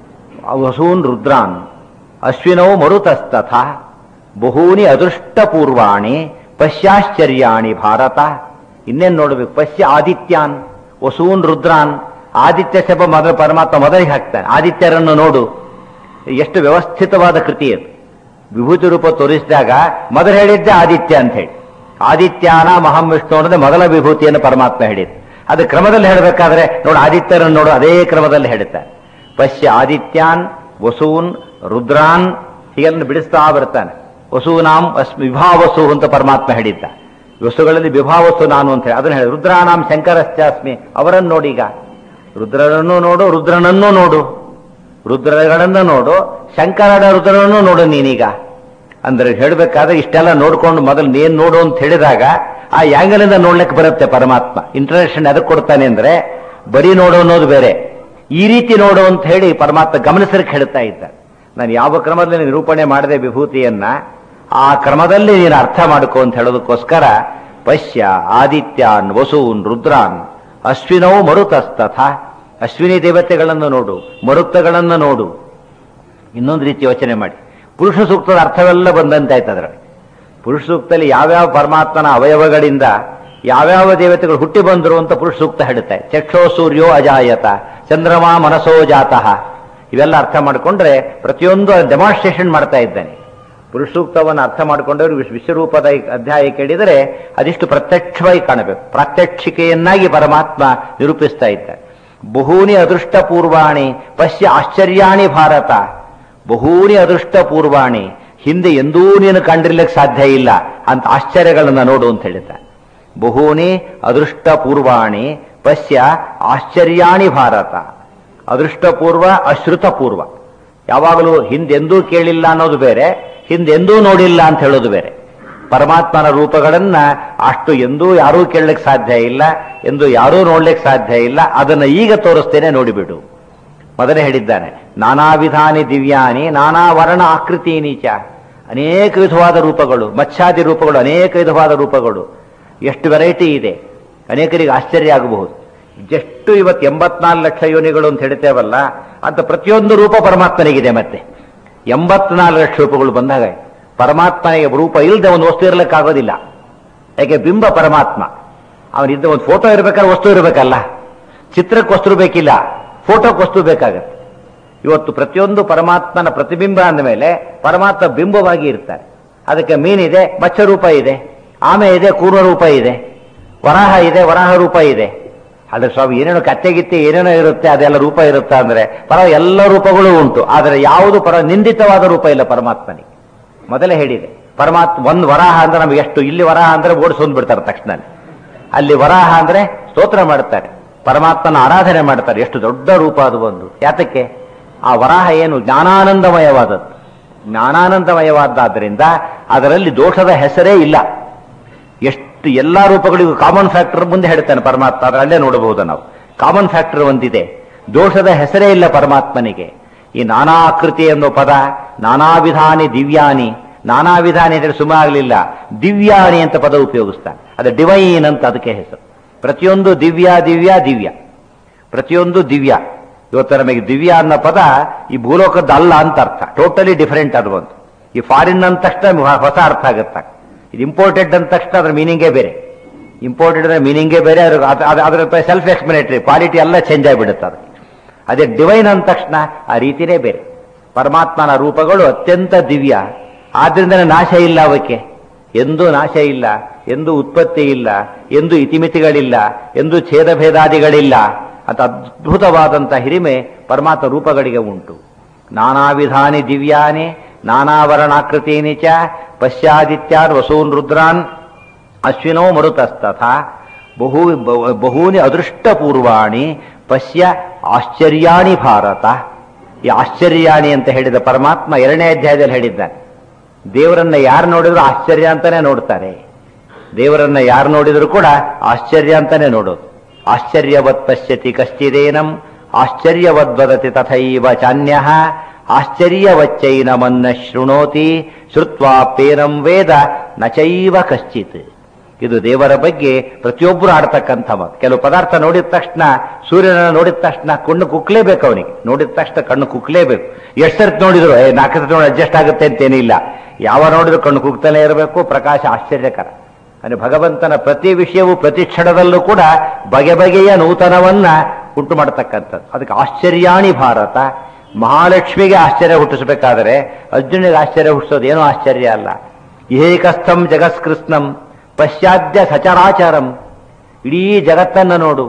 ವಸೂನ್ ರುದ್ರಾನ್ ಅಶ್ವಿನೋ ಮರುತಸ್ತಥ ಬಹೂನಿ ಅದೃಷ್ಟಪೂರ್ವಾಣಿ ಪಶ್ಯಾಶ್ಚರ್ಯಾಣಿ ಭಾರತ ಇನ್ನೇನ್ ನೋಡ್ಬೇಕು ಪಶ್ಯ ಆದಿತ್ಯಾನ್ ವಸೂನ್ ರುದ್ರಾನ್ ಆದಿತ್ಯ ಶಬ ಮೊದಲು ಪರಮಾತ್ಮ ಮೊದಲಿಗೆ ಹಾಕ್ತಾನೆ ಆದಿತ್ಯರನ್ನು ನೋಡು ಎಷ್ಟು ವ್ಯವಸ್ಥಿತವಾದ ಕೃತಿ ಅದು ವಿಭೂತಿ ರೂಪ ತೋರಿಸಿದಾಗ ಮೊದಲು ಹೇಳಿದ್ದೆ ಆದಿತ್ಯ ಅಂತ ಹೇಳಿ ಆದಿತ್ಯಾನ ಮಹಂ ವಿಷ್ಣು ಅನ್ನೋದೇ ಮೊದಲ ವಿಭೂತಿಯನ್ನು ಪರಮಾತ್ಮ ಹೇಳಿದ್ದು ಅದು ಕ್ರಮದಲ್ಲಿ ಹೇಳಬೇಕಾದ್ರೆ ನೋಡು ಆದಿತ್ಯರನ್ನು ನೋಡು ಅದೇ ಕ್ರಮದಲ್ಲಿ ಹೇಳುತ್ತಾರೆ ಪಶ್ಯ ಆದಿತ್ಯಾನ್ ವಸೂನ್ ರುದ್ರಾನ್ ಹೀಗೆಲ್ಲ ಬಿಡಿಸ್ತಾ ಬರ್ತಾನೆ ವಸೂನಾಂ ಅಸ್ಮಿ ವಿಭಾವಸು ಅಂತ ಪರಮಾತ್ಮ ಹೇಳಿದ್ದ ವಸುಗಳಲ್ಲಿ ವಿಭಾವಸು ನಾನು ಅಂತ ಹೇಳಿ ಅದನ್ನ ಹೇಳಿ ರುದ್ರಾನಾಂ ಶಂಕರಶ್ಚಾಸ್ಮಿ ಅವರನ್ನು ನೋಡೀಗ ರುದ್ರನನ್ನು ನೋಡು ರುದ್ರನನ್ನು ನೋಡು ರುದ್ರಗಳನ್ನು ನೋಡು ಶಂಕರನ ರುದ್ರನನ್ನು ನೋಡು ನೀನೀಗ ಅಂದ್ರೆ ಹೇಳ್ಬೇಕಾದ್ರೆ ಇಷ್ಟೆಲ್ಲ ನೋಡ್ಕೊಂಡು ಮೊದಲು ನೀನ್ ನೋಡು ಅಂತ ಹೇಳಿದಾಗ ಆ ಯಾಂಗಲಿಂದ ನೋಡ್ಲಿಕ್ಕೆ ಬರುತ್ತೆ ಪರಮಾತ್ಮ ಇಂಟ್ರಡಕ್ಷನ್ ಅದಕ್ಕೆ ಕೊಡ್ತಾನೆ ಅಂದ್ರೆ ಬರೀ ನೋಡು ಅನ್ನೋದು ಬೇರೆ ಈ ರೀತಿ ನೋಡು ಅಂತ ಹೇಳಿ ಪರಮಾತ್ಮ ಗಮನಿಸಲಿಕ್ಕೆ ಹೇಳ್ತಾ ಇದ್ದ ನಾನು ಯಾವ ಕ್ರಮದಲ್ಲಿ ನಿರೂಪಣೆ ಮಾಡಿದೆ ವಿಭೂತಿಯನ್ನ ಆ ಕ್ರಮದಲ್ಲಿ ನೀನು ಅರ್ಥ ಮಾಡ್ಕೋ ಅಂತ ಹೇಳೋದಕ್ಕೋಸ್ಕರ ಪಶ್ಯ ಆದಿತ್ಯಾನ್ ವಸೂನ್ ರುದ್ರಾನ್ ಅಶ್ವಿನೋ ಮರುತಸ್ತಥ ಅಶ್ವಿನಿ ದೇವತೆಗಳನ್ನು ನೋಡು ಮರುತ್ತಗಳನ್ನು ನೋಡು ಇನ್ನೊಂದು ರೀತಿ ಯೋಚನೆ ಮಾಡಿ ಪುರುಷ ಸೂಕ್ತದ ಅರ್ಥವೆಲ್ಲ ಬಂದಂತಾಯ್ತು ಅದರಲ್ಲಿ ಪುರುಷ ಸೂಕ್ತದಲ್ಲಿ ಯಾವ್ಯಾವ ಪರಮಾತ್ಮನ ಅವಯವಗಳಿಂದ ಯಾವ್ಯಾವ ದೇವತೆಗಳು ಹುಟ್ಟಿ ಬಂದರು ಅಂತ ಪುರುಷ ಸೂಕ್ತ ಹೇಳುತ್ತೆ ಚಕ್ಷೋ ಸೂರ್ಯೋ ಅಜಾಯತ ಚಂದ್ರಮಾ ಮನಸೋ ಜಾತಃ ಇವೆಲ್ಲ ಅರ್ಥ ಮಾಡಿಕೊಂಡ್ರೆ ಪ್ರತಿಯೊಂದು ಡೆಮಾನ್ಸ್ಟ್ರೇಷನ್ ಮಾಡ್ತಾ ಇದ್ದಾನೆ ಪುರುಷ ಸೂಕ್ತವನ್ನು ಅರ್ಥ ಮಾಡಿಕೊಂಡವರು ವಿಶ್- ವಿಶ್ವರೂಪದ ಈ ಅಧ್ಯಾಯ ಕೇಳಿದರೆ ಅದಿಷ್ಟು ಪ್ರತ್ಯಕ್ಷವಾಗಿ ಕಾಣಬೇಕು ಪ್ರಾತ್ಯಕ್ಷಿಕೆಯನ್ನಾಗಿ ಪರಮಾತ್ಮ ನಿರೂಪಿಸ್ತಾ ಇದ್ದಾರೆ ಬಹೂನಿ ಅದೃಷ್ಟ ಪೂರ್ವಾಣಿ ಪಶ್ಯ ಆಶ್ಚರ್ಯಾಣಿ ಭಾರತ ಬಹೂನಿ ಅದೃಷ್ಟ ಪೂರ್ವಾಣಿ ಹಿಂದೆ ಎಂದೂ ನೀನು ಕಂಡಿರ್ಲಿಕ್ಕೆ ಸಾಧ್ಯ ಇಲ್ಲ ಅಂತ ಆಶ್ಚರ್ಯಗಳನ್ನ ನೋಡು ಅಂತ ಹೇಳಿದ್ದಾರೆ ಬಹೂನಿ ಅದೃಷ್ಟ ಪೂರ್ವಾಣಿ ಪಶ್ಯ ಆಶ್ಚರ್ಯಾಣಿ ಭಾರತ ಅದೃಷ್ಟಪೂರ್ವ ಅಶ್ರುತಪೂರ್ವ ಯಾವಾಗಲೂ ಹಿಂದೆಂದೂ ಕೇಳಿಲ್ಲ ಅನ್ನೋದು ಬೇರೆ ಹಿಂದೆಂದೂ ನೋಡಿಲ್ಲ ಅಂತ ಹೇಳೋದು ಬೇರೆ ಪರಮಾತ್ಮನ ರೂಪಗಳನ್ನ ಅಷ್ಟು ಎಂದೂ ಯಾರೂ ಕೇಳಲಿಕ್ಕೆ ಸಾಧ್ಯ ಇಲ್ಲ ಎಂದು ಯಾರೂ ನೋಡ್ಲಿಕ್ಕೆ ಸಾಧ್ಯ ಇಲ್ಲ ಅದನ್ನ ಈಗ ತೋರಿಸ್ತೇನೆ ನೋಡಿಬಿಡು ಮೊದಲೇ ಹೇಳಿದ್ದಾನೆ ನಾನಾ ವಿಧಾನಿ ದಿವ್ಯಾನಿ ನಾನಾ ವರ್ಣ ಆಕೃತಿ ನೀಚ ಅನೇಕ ವಿಧವಾದ ರೂಪಗಳು ಮತ್ಸ್ಯಾದಿ ರೂಪಗಳು ಅನೇಕ ವಿಧವಾದ ರೂಪಗಳು ಎಷ್ಟು ವೆರೈಟಿ ಇದೆ ಅನೇಕರಿಗೆ ಆಶ್ಚರ್ಯ ಆಗಬಹುದು ಎಷ್ಟು ಇವತ್ತು ಎಂಬತ್ನಾಲ್ಕು ಲಕ್ಷ ಯೋನಿಗಳು ಅಂತ ಹೇಳ್ತೇವಲ್ಲ ಅಂತ ಪ್ರತಿಯೊಂದು ರೂಪ ಪರಮಾತ್ಮನಿಗಿದೆ ಮತ್ತೆ ಎಂಬತ್ನಾಲ್ಕು ಲಕ್ಷ ರೂಪಗಳು ಬಂದಾಗ ಪರಮಾತ್ಮನಿಗೆ ರೂಪ ಇಲ್ಲದೆ ಒಂದು ವಸ್ತು ಇರಲಿಕ್ಕಾಗೋದಿಲ್ಲ ಯಾಕೆ ಬಿಂಬ ಪರಮಾತ್ಮ ಅವನಿದ್ದ ಒಂದು ಫೋಟೋ ಇರಬೇಕಾದ್ರೆ ವಸ್ತು ಇರಬೇಕಲ್ಲ ಚಿತ್ರಕ್ಕೆ ವಸ್ತು ಬೇಕಿಲ್ಲ ಫೋಟೋಕ್ಕೆ ವಸ್ತು ಬೇಕಾಗತ್ತೆ ಇವತ್ತು ಪ್ರತಿಯೊಂದು ಪರಮಾತ್ಮನ ಪ್ರತಿಬಿಂಬ ಅಂದ ಮೇಲೆ ಪರಮಾತ್ಮ ಬಿಂಬವಾಗಿ ಇರ್ತಾರೆ ಅದಕ್ಕೆ ಮೀನಿದೆ ಮತ್ಸ್ಯ ರೂಪ ಇದೆ ಆಮೆ ಇದೆ ಕೂರ್ಮ ರೂಪ ಇದೆ ವರಾಹ ಇದೆ ವರಾಹ ರೂಪ ಇದೆ ಅದ್ರ ಸ್ವಾಮಿ ಏನೇನೋ ಕತ್ತೆಗಿತ್ತೆ ಏನೇನೋ ಇರುತ್ತೆ ಅದೆಲ್ಲ ರೂಪ ಇರುತ್ತಾ ಅಂದ್ರೆ ಪರ ಎಲ್ಲ ರೂಪಗಳು ಉಂಟು ಆದರೆ ಯಾವುದು ಪರ ನಿಂದಿತವಾದ ರೂಪ ಇಲ್ಲ ಪರಮಾತ್ಮನಿಗೆ ಮೊದಲೇ ಹೇಳಿದೆ ಪರಮಾತ್ಮ ಒಂದು ವರಾಹ ಅಂದ್ರೆ ನಮ್ಗೆ ಎಷ್ಟು ಇಲ್ಲಿ ವರಾಹ ಅಂದ್ರೆ ಓಡಿಸೊಂದು ಬಿಡ್ತಾರೆ ತಕ್ಷಣ ಅಲ್ಲಿ ವರಾಹ ಅಂದ್ರೆ ಸ್ತೋತ್ರ ಮಾಡ್ತಾರೆ ಪರಮಾತ್ಮನ ಆರಾಧನೆ ಮಾಡ್ತಾರೆ ಎಷ್ಟು ದೊಡ್ಡ ರೂಪ ಅದು ಒಂದು ಯಾತಕ್ಕೆ ಆ ವರಾಹ ಏನು ಜ್ಞಾನಾನಂದಮಯವಾದದ್ದು ಜ್ಞಾನಾನಂದಮಯವಾದ್ದರಿಂದ ಅದರಲ್ಲಿ ದೋಷದ ಹೆಸರೇ ಇಲ್ಲ ಎಷ್ಟು ಎಲ್ಲಾ ರೂಪಗಳಿಗೂ ಕಾಮನ್ ಫ್ಯಾಕ್ಟರ್ ಮುಂದೆ ಹೇಳ್ತಾನೆ ಪರಮಾತ್ಮ ಅದರಲ್ಲೇ ನೋಡಬಹುದು ನಾವು ಕಾಮನ್ ಫ್ಯಾಕ್ಟರ್ ಒಂದಿದೆ ದೋಷದ ಹೆಸರೇ ಇಲ್ಲ ಪರಮಾತ್ಮನಿಗೆ ಈ ನಾನಾಕೃತಿ ಅನ್ನೋ ಪದ ನಾನಾ ವಿಧಾನಿ ದಿವ್ಯಾನಿ ನಾನಾ ವಿಧಾನಿ ಅಂದರೆ ಸುಮ್ಮ ಆಗಲಿಲ್ಲ ದಿವ್ಯಾನಿ ಅಂತ ಪದ ಉಪಯೋಗಿಸ್ತಾನೆ ಅದು ಡಿವೈನ್ ಅಂತ ಅದಕ್ಕೆ ಹೆಸರು ಪ್ರತಿಯೊಂದು ದಿವ್ಯ ದಿವ್ಯ ದಿವ್ಯ ಪ್ರತಿಯೊಂದು ದಿವ್ಯ ಇವತ್ತು ನಮಗೆ ದಿವ್ಯ ಅನ್ನೋ ಪದ ಈ ಭೂಲೋಕದ ಅಲ್ಲ ಅಂತ ಅರ್ಥ ಟೋಟಲಿ ಡಿಫರೆಂಟ್ ಅದು ಒಂದು ಈ ಫಾರಿನ್ ಅಂದ ತಕ್ಷಣ ಹೊ- ಹೊಸ ಅರ್ಥ ಆಗುತ್ತೆ ಇದು ಇಂಪೋರ್ಟೆಡ್ ಅಂದ ತಕ್ಷಣ ಅದ್ರ ಮೀನಿಂಗೇ ಬೇರೆ ಇಂಪೋರ್ಟೆಡ್ ಅಂದ್ರೆ ಮೀನಿಂಗೇ ಬೇರೆ ಅದ್ರ ಅದ್- ಅದ್- ಅದ್ರ ಸೆಲ್ಫ್ ಎಕ್ಸ್ಪ್ಲನೇಟರಿ ಕ್ವಾಲಿಟಿ ಎಲ್ಲ ಚೇಂಜ್ ಆಗಿಬಿಡುತ್ತೆ ಅದು ಅದೇ ಡಿವೈನ್ ಅಂದ ತಕ್ಷಣ ಆ ರೀತಿನೇ ಬೇರೆ ಪರಮಾತ್ಮನ ರೂಪಗಳು ಅತ್ಯಂತ ದಿವ್ಯ ಆದ್ರಿಂದನೇ ನಾಶ ಇಲ್ಲ ಅವಕ್ಕೆ ಎಂದೂ ನಾಶ ಇಲ್ಲ ಎಂದು ಉತ್ಪತ್ತಿ ಇಲ್ಲ ಎಂದು ಇತಿಮಿತಿಗಳಿಲ್ಲ ಎಂದು ಛೇದಭೇದಾದಿಗಳಿಲ್ಲ ಅಂತ ಅದ್ಭುತವಾದಂಥ ಹಿರಿಮೆ ಪರಮಾತ್ಮ ರೂಪಗಳಿಗೆ ಉಂಟು ನಾನಾ ವಿಧಾನಿ ದಿವ್ಯಾನಿ ನಾನಾವರಣಾಕೃತೀನಿ ಚ ಪಶ್ಚಾದಿತ್ಯಾನ್ ವಸೂನ್ ರುದ್ರಾನ್ ಅಶ್ವಿನೋ ಮರುತಸ್ತಥ ಬಹು ಬ- ಬಹೂನಿ ಅದೃಷ್ಟಪೂರ್ವಾಣಿ ಪಶ್ಯ ಆಶ್ಚರ್ಯಾಣಿ ಭಾರತ ಈ ಆಶ್ಚರ್ಯಾಣಿ ಅಂತ ಹೇಳಿದ ಪರಮಾತ್ಮ ಎರಡನೇ ಅಧ್ಯಾಯದಲ್ಲಿ ಹೇಳಿದ್ದಾನೆ ದೇವರನ್ನ ಯಾರು ನೋಡಿದ್ರು ಆಶ್ಚರ್ಯ ಅಂತಾನೆ ನೋಡ್ತಾರೆ ದೇವರನ್ನ ಯಾರು ನೋಡಿದ್ರು ಕೂಡ ಆಶ್ಚರ್ಯ ಅಂತಾನೆ ನೋಡೋದು ಆಶ್ಚರ್ಯವತ್ ಪಶ್ಯತಿ ಕಶ್ಚಿದೇನಂ ಆಶ್ಚರ್ಯವದ್ವದತಿ ತಥೈವ ಚಾನ್ಯ ಆಶ್ಚರ್ಯವಚ್ಚೈನಮನ್ನ ಶೃಣೋತಿ ಶ್ರುತ್ವಾಪೇನಂ ವೇದ ನಚೈವ ಕಶ್ಚಿತ್ ಇದು ದೇವರ ಬಗ್ಗೆ ಪ್ರತಿಯೊಬ್ಬರು ಆಡ್ತಕ್ಕಂಥ ಮಾತು ಕೆಲವು ಪದಾರ್ಥ ನೋಡಿದ ತಕ್ಷಣ ಸೂರ್ಯನ ನೋಡಿದ ತಕ್ಷಣ ಕಣ್ಣು ಕುಕ್ಲೇಬೇಕು ಅವನಿಗೆ ನೋಡಿದ ತಕ್ಷಣ ಕಣ್ಣು ಕುಕ್ಲೇಬೇಕು ಎಷ್ಟು ಸರ್ತಿ ನೋಡಿದ್ರು ಏ ನಾಲ್ಕು ಸರ್ತಿ ನೋಡಿ ಅಡ್ಜಸ್ಟ್ ಆಗುತ್ತೆ ಅಂತೇನಿಲ್ಲ ಯಾವ ನೋಡಿದ್ರು ಕಣ್ಣು ಕುಗ್ತಾನೆ ಇರಬೇಕು ಪ್ರಕಾಶ ಆಶ್ಚರ್ಯಕರ ಅಂದ್ರೆ ಭಗವಂತನ ಪ್ರತಿ ವಿಷಯವು ಪ್ರತಿ ಕ್ಷಣದಲ್ಲೂ ಕೂಡ ಬಗೆ ಬಗೆಯ ನೂತನವನ್ನ ಉಂಟು ಮಾಡತಕ್ಕಂಥದ್ದು ಅದಕ್ಕೆ ಆಶ್ಚರ್ಯಾಣಿ ಭಾರತ ಮಹಾಲಕ್ಷ್ಮಿಗೆ ಆಶ್ಚರ್ಯ ಹುಟ್ಟಿಸಬೇಕಾದರೆ ಅರ್ಜುನಿಗೆ ಆಶ್ಚರ್ಯ ಹುಟ್ಟಿಸೋದು ಏನೂ ಆಶ್ಚರ್ಯ ಅಲ್ಲ ಏಕಸ್ಥಂ ಜಗತ್ಕೃಷ್ಣಂ ಪಶ್ಚಾದ್ಯ ಸಚರಾಚರಂ ಇಡೀ ಜಗತ್ತನ್ನು ನೋಡು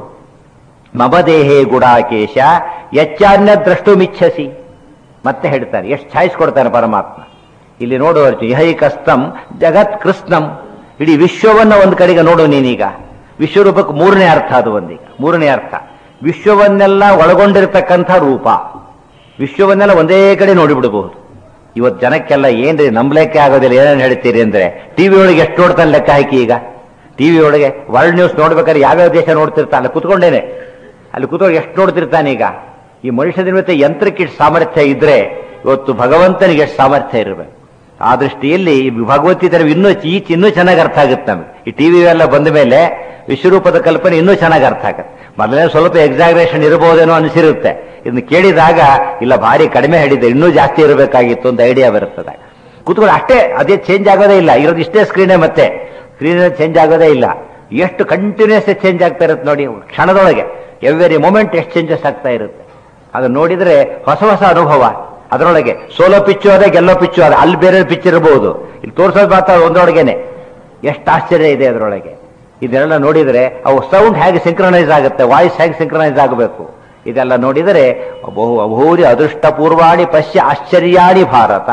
ಮಮ ದೇಹೇ ಗುಡಾಕೇಶ ಯಚ್ಚಾನ್ಯ ದ್ರಷ್ಟುಮಿಚ್ಛಸಿ ಮತ್ತೆ ಹೇಳ್ತಾನೆ ಎಷ್ಟು ಛಾಯ್ಸ್ ಕೊಡ್ತಾನೆ ಪರಮಾತ್ಮ ಇಲ್ಲಿ ನೋಡು ಅರ್ಜುನ್ ಇಹೈಕಸ್ತಂ ಜಗತ್ ಕೃಷ್ಣಂ ಇಡೀ ವಿಶ್ವವನ್ನ ಒಂದು ಕಡೆಗೆ ನೋಡು ನೀನೀಗ ವಿಶ್ವರೂಪಕ್ಕೆ ಮೂರನೇ ಅರ್ಥ ಅದು ಒಂದೀಗ ಮೂರನೇ ಅರ್ಥ ವಿಶ್ವವನ್ನೆಲ್ಲ ಒಳಗೊಂಡಿರತಕ್ಕಂಥ ರೂಪ ವಿಶ್ವವನ್ನೆಲ್ಲ ಒಂದೇ ಕಡೆ ನೋಡಿಬಿಡಬಹುದು ಇವತ್ತು ಜನಕ್ಕೆಲ್ಲ ಏನ್ರಿ ನಂಬಲಿಕ್ಕೆ ಆಗೋದಿಲ್ಲ ಏನೇನು ಹೇಳ್ತೀರಿ ಅಂದ್ರೆ ಟಿವಿ ಒಳಗೆ ಎಷ್ಟು ನೋಡ್ತಾನೆ ಲೆಕ್ಕ ಹಾಕಿ ಈಗ ಟಿವಿ ಒಳಗೆ ವರ್ಲ್ಡ್ ನ್ಯೂಸ್ ನೋಡ್ಬೇಕಾದ್ರೆ ಯಾವ್ಯಾವ ದೇಶ ನೋಡ್ತಿರ್ತಾನೆ ಅಲ್ಲಿ ಕುತ್ಕೊಂಡೇನೆ ಅಲ್ಲಿ ಕೂತ್ಕೊಂಡು ಎಷ್ಟು ನೋಡ್ತಿರ್ತಾನೆ ಈಗ ಈ ಮನುಷ್ಯನ ಮತ್ತೆ ಯಂತ್ರಕ್ಕೆ ಇಷ್ಟು ಸಾಮರ್ಥ್ಯ ಇದ್ರೆ ಇವತ್ತು ಭಗವಂತನಿಗೆ ಎಷ್ಟು ಸಾಮರ್ಥ್ಯ ಇರಬೇಕು ಆ ದೃಷ್ಟಿಯಲ್ಲಿ ಈ ಭಗವದ್ಗೀತೆ ಇನ್ನೂ ಈಚೆ ಇನ್ನೂ ಚೆನ್ನಾಗಿ ಅರ್ಥ ಆಗುತ್ತೆ ನಮಗೆ ಈ ಟಿವಿ ಎಲ್ಲ ಬಂದ ಮೇಲೆ ವಿಶ್ವರೂಪದ ಕಲ್ಪನೆ ಇನ್ನೂ ಚೆನ್ನಾಗಿ ಅರ್ಥ ಆಗುತ್ತೆ ಮೊದಲನೇ ಸ್ವಲ್ಪ ಎಕ್ಸಾಗ್ರೇಷನ್ ಇರಬಹುದೇನೋ ಅನಿಸಿರುತ್ತೆ ಇದನ್ನ ಕೇಳಿದಾಗ ಇಲ್ಲ ಭಾರಿ ಕಡಿಮೆ ಹೇಳಿದೆ ಇನ್ನೂ ಜಾಸ್ತಿ ಇರಬೇಕಾಗಿತ್ತು ಅಂತ ಐಡಿಯಾ ಬರುತ್ತದೆ ಕೂತ್ಕೊಂಡು ಅಷ್ಟೇ ಅದೇ ಚೇಂಜ್ ಆಗೋದೇ ಇಲ್ಲ ಇರೋದು ಇಷ್ಟೇ ಸ್ಕ್ರೀನೇ ಮತ್ತೆ ಸ್ಕ್ರೀನ್ ಚೇಂಜ್ ಆಗೋದೇ ಇಲ್ಲ ಎಷ್ಟು ಕಂಟಿನ್ಯೂಸ್ ಚೇಂಜ್ ಆಗ್ತಾ ಇರುತ್ತೆ ನೋಡಿ ಕ್ಷಣದೊಳಗೆ ಎವ್ರಿ ಮೂಮೆಂಟ್ ಎಷ್ಟು ಚೇಂಜಸ್ ಆಗ್ತಾ ಇರುತ್ತೆ ಅದನ್ನ ನೋಡಿದ್ರೆ ಹೊಸ ಹೊಸ ಅನುಭವ ಅದರೊಳಗೆ ಸೋಲೋ ಪಿಚ್ಚು ಅದೇ ಗೆಲ್ಲೋ ಪಿಚ್ಚು ಅದೇ ಅಲ್ಲಿ ಬೇರೆ ಪಿಚ್ ಇರಬಹುದು ಇಲ್ಲಿ ತೋರಿಸೋದು ಮಾತ್ರ ಒಂದರೊಳಗೇನೆ ಎಷ್ಟು ಆಶ್ಚರ್ಯ ಇದೆ ಅದರೊಳಗೆ ಇದೆಲ್ಲ ನೋಡಿದರೆ ಅವು ಸೌಂಡ್ ಹೇಗೆ ಸಿಂಕ್ರನೈಸ್ ಆಗುತ್ತೆ ವಾಯ್ಸ್ ಹೇಗೆ ಸಿಂಕ್ರನೈಸ್ ಆಗಬೇಕು ಇದೆಲ್ಲ ನೋಡಿದರೆ ಬಹು ಅಭೂರಿ ಅದೃಷ್ಟಪೂರ್ವಾಣಿ ಪಶ್ಯ ಆಶ್ಚರ್ಯಾಣಿ ಭಾರತ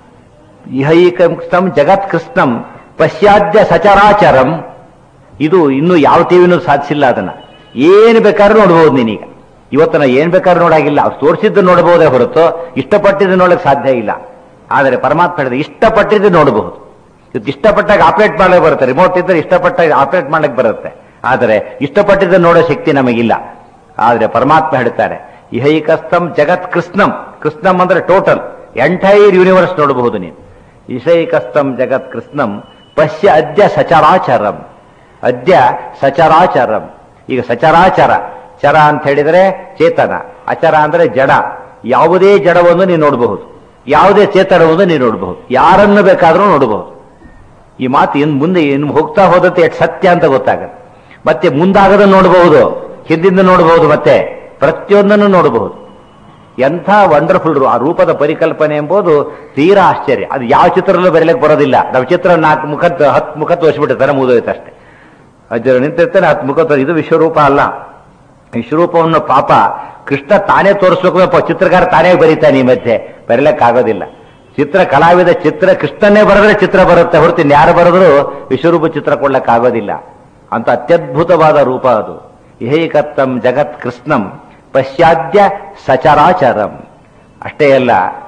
ಇಹೈಕಂ ಜಗತ್ ಕೃಷ್ಣಂ ಪಶ್ಚಾದ್ಯ ಸಚರಾಚರಂ ಇದು ಇನ್ನು ಯಾವ ಟಿವಿನೂ ಸಾಧಿಸಿಲ್ಲ ಅದನ್ನ ಏನು ಬೇಕಾದ್ರೂ ನೋಡ್ಬೋದು ನೀನೀಗ ಇವತ್ತನ ಏನ್ ಬೇಕಾದ್ರೂ ನೋಡಾಗಿಲ್ಲ ಅವ್ರು ತೋರಿಸಿದ್ದು ನೋಡಬಹುದೇ ಹೊರತು ಇಷ್ಟಪಟ್ಟಿದ್ದು ನೋಡಕ್ ಸಾಧ್ಯ ಇಲ್ಲ ಆದರೆ ಪರಮಾತ್ಮ ಹೇಳಿದ ಇಷ್ಟಪಟ್ಟಿದ್ದು ನೋಡಬಹುದು ಇವತ್ತು ಇಷ್ಟಪಟ್ಟಾಗ ಆಪರೇಟ್ ಮಾಡಕ್ಕೆ ಬರುತ್ತೆ ರಿಮೋಟ್ ಇದ್ದರೆ ಇಷ್ಟಪಟ್ಟಾಗ ಆಪರೇಟ್ ಮಾಡಕ್ ಬರುತ್ತೆ ಆದರೆ ಇಷ್ಟಪಟ್ಟಿದ್ದು ನೋಡೋ ಶಕ್ತಿ ನಮಗಿಲ್ಲ ಆದರೆ ಪರಮಾತ್ಮ ಹೇಳ್ತಾರೆ ಇಹೈಕಸ್ತಂ ಜಗತ್ ಕೃಷ್ಣಂ ಕೃಷ್ಣಂ ಅಂದ್ರೆ ಟೋಟಲ್ ಎಂಟೈರ್ ಯೂನಿವರ್ಸ್ ನೋಡಬಹುದು ನೀನು ಇಹೈಕಸ್ತಂ ಜಗತ್ ಕೃಷ್ಣಂ ಪಶ್ಯ ಅದ್ಯ ಸಚರಾಚರಂ ಅದ್ಯ ಸಚರಾಚರಂ ಈಗ ಸಚರಾಚರ ಚರ ಅಂತ ಹೇಳಿದರೆ ಚೇತನ ಅಚರ ಅಂದ್ರೆ ಜಡ ಯಾವುದೇ ಜಡವನ್ನು ನೀನು ನೋಡಬಹುದು ಯಾವುದೇ ಚೇತನವನ್ನು ನೀನು ನೋಡಬಹುದು ಯಾರನ್ನು ಬೇಕಾದರೂ ನೋಡಬಹುದು ಈ ಮಾತು ಇನ್ ಮುಂದೆ ಇನ್ನು ಹೋಗ್ತಾ ಹೋದಂತೆ ಎಷ್ಟು ಸತ್ಯ ಅಂತ ಗೊತ್ತಾಗುತ್ತೆ ಮತ್ತೆ ಮುಂದಾಗದನ್ನು ನೋಡಬಹುದು ಹಿಂದಿಂದ ನೋಡಬಹುದು ಮತ್ತೆ ಪ್ರತಿಯೊಂದನ್ನು ನೋಡಬಹುದು ಎಂಥ ವಂಡರ್ಫುಲ್ ಆ ರೂಪದ ಪರಿಕಲ್ಪನೆ ಎಂಬುದು ತೀರಾ ಆಶ್ಚರ್ಯ ಅದು ಯಾವ ಚಿತ್ರದಲ್ಲೂ ಬರೀಲಿಕ್ಕೆ ಬರೋದಿಲ್ಲ ನಾವು ಚಿತ್ರ ನಾಲ್ಕು ಮುಖದ ಹತ್ತು ಮುಖ ತೋರಿಸ್ಬಿಟ್ಟಿರ್ತಾರೆ ಮುಗಿದೋಯ್ತು ಅಷ್ಟೇ ಅಜ್ಜರು ನಿಂತಿರ್ತಾನೆ ಹತ್ತು ಮುಖ ತೋರಿಸಿ ಇದು ವಿಶ್ವರೂಪ ಅಲ್ಲ ವಿಶ್ವರೂಪವನ್ನು ಪಾಪ ಕೃಷ್ಣ ತಾನೇ ತೋರಿಸ್ಬೇಕು ಚಿತ್ರಕಾರ ತಾನೇ ಬರೀತಾನೆ ಈ ಮಧ್ಯೆ ಬರೀಲಕ್ಕಾಗೋದಿಲ್ಲ ಚಿತ್ರ ಕಲಾವಿದ ಚಿತ್ರ ಕೃಷ್ಣನೇ ಬರೆದ್ರೆ ಚಿತ್ರ ಬರುತ್ತೆ ಹೊರತು ಯಾರು ಬರೆದ್ರು ವಿಶ್ವರೂಪ ಚಿತ್ರ ಕೊಡ್ಲಕ್ಕಾಗೋದಿಲ್ಲ ಅಂತ ಅತ್ಯದ್ಭುತವಾದ ರೂಪ ಅದು ಇಹೈಕತ್ತಂ ಜಗತ್ ಕೃಷ್ಣಂ ಪಶ್ಚಾದ್ಯ ಸಚರಾಚರಂ ಅಷ್ಟೇ ಅಲ್ಲ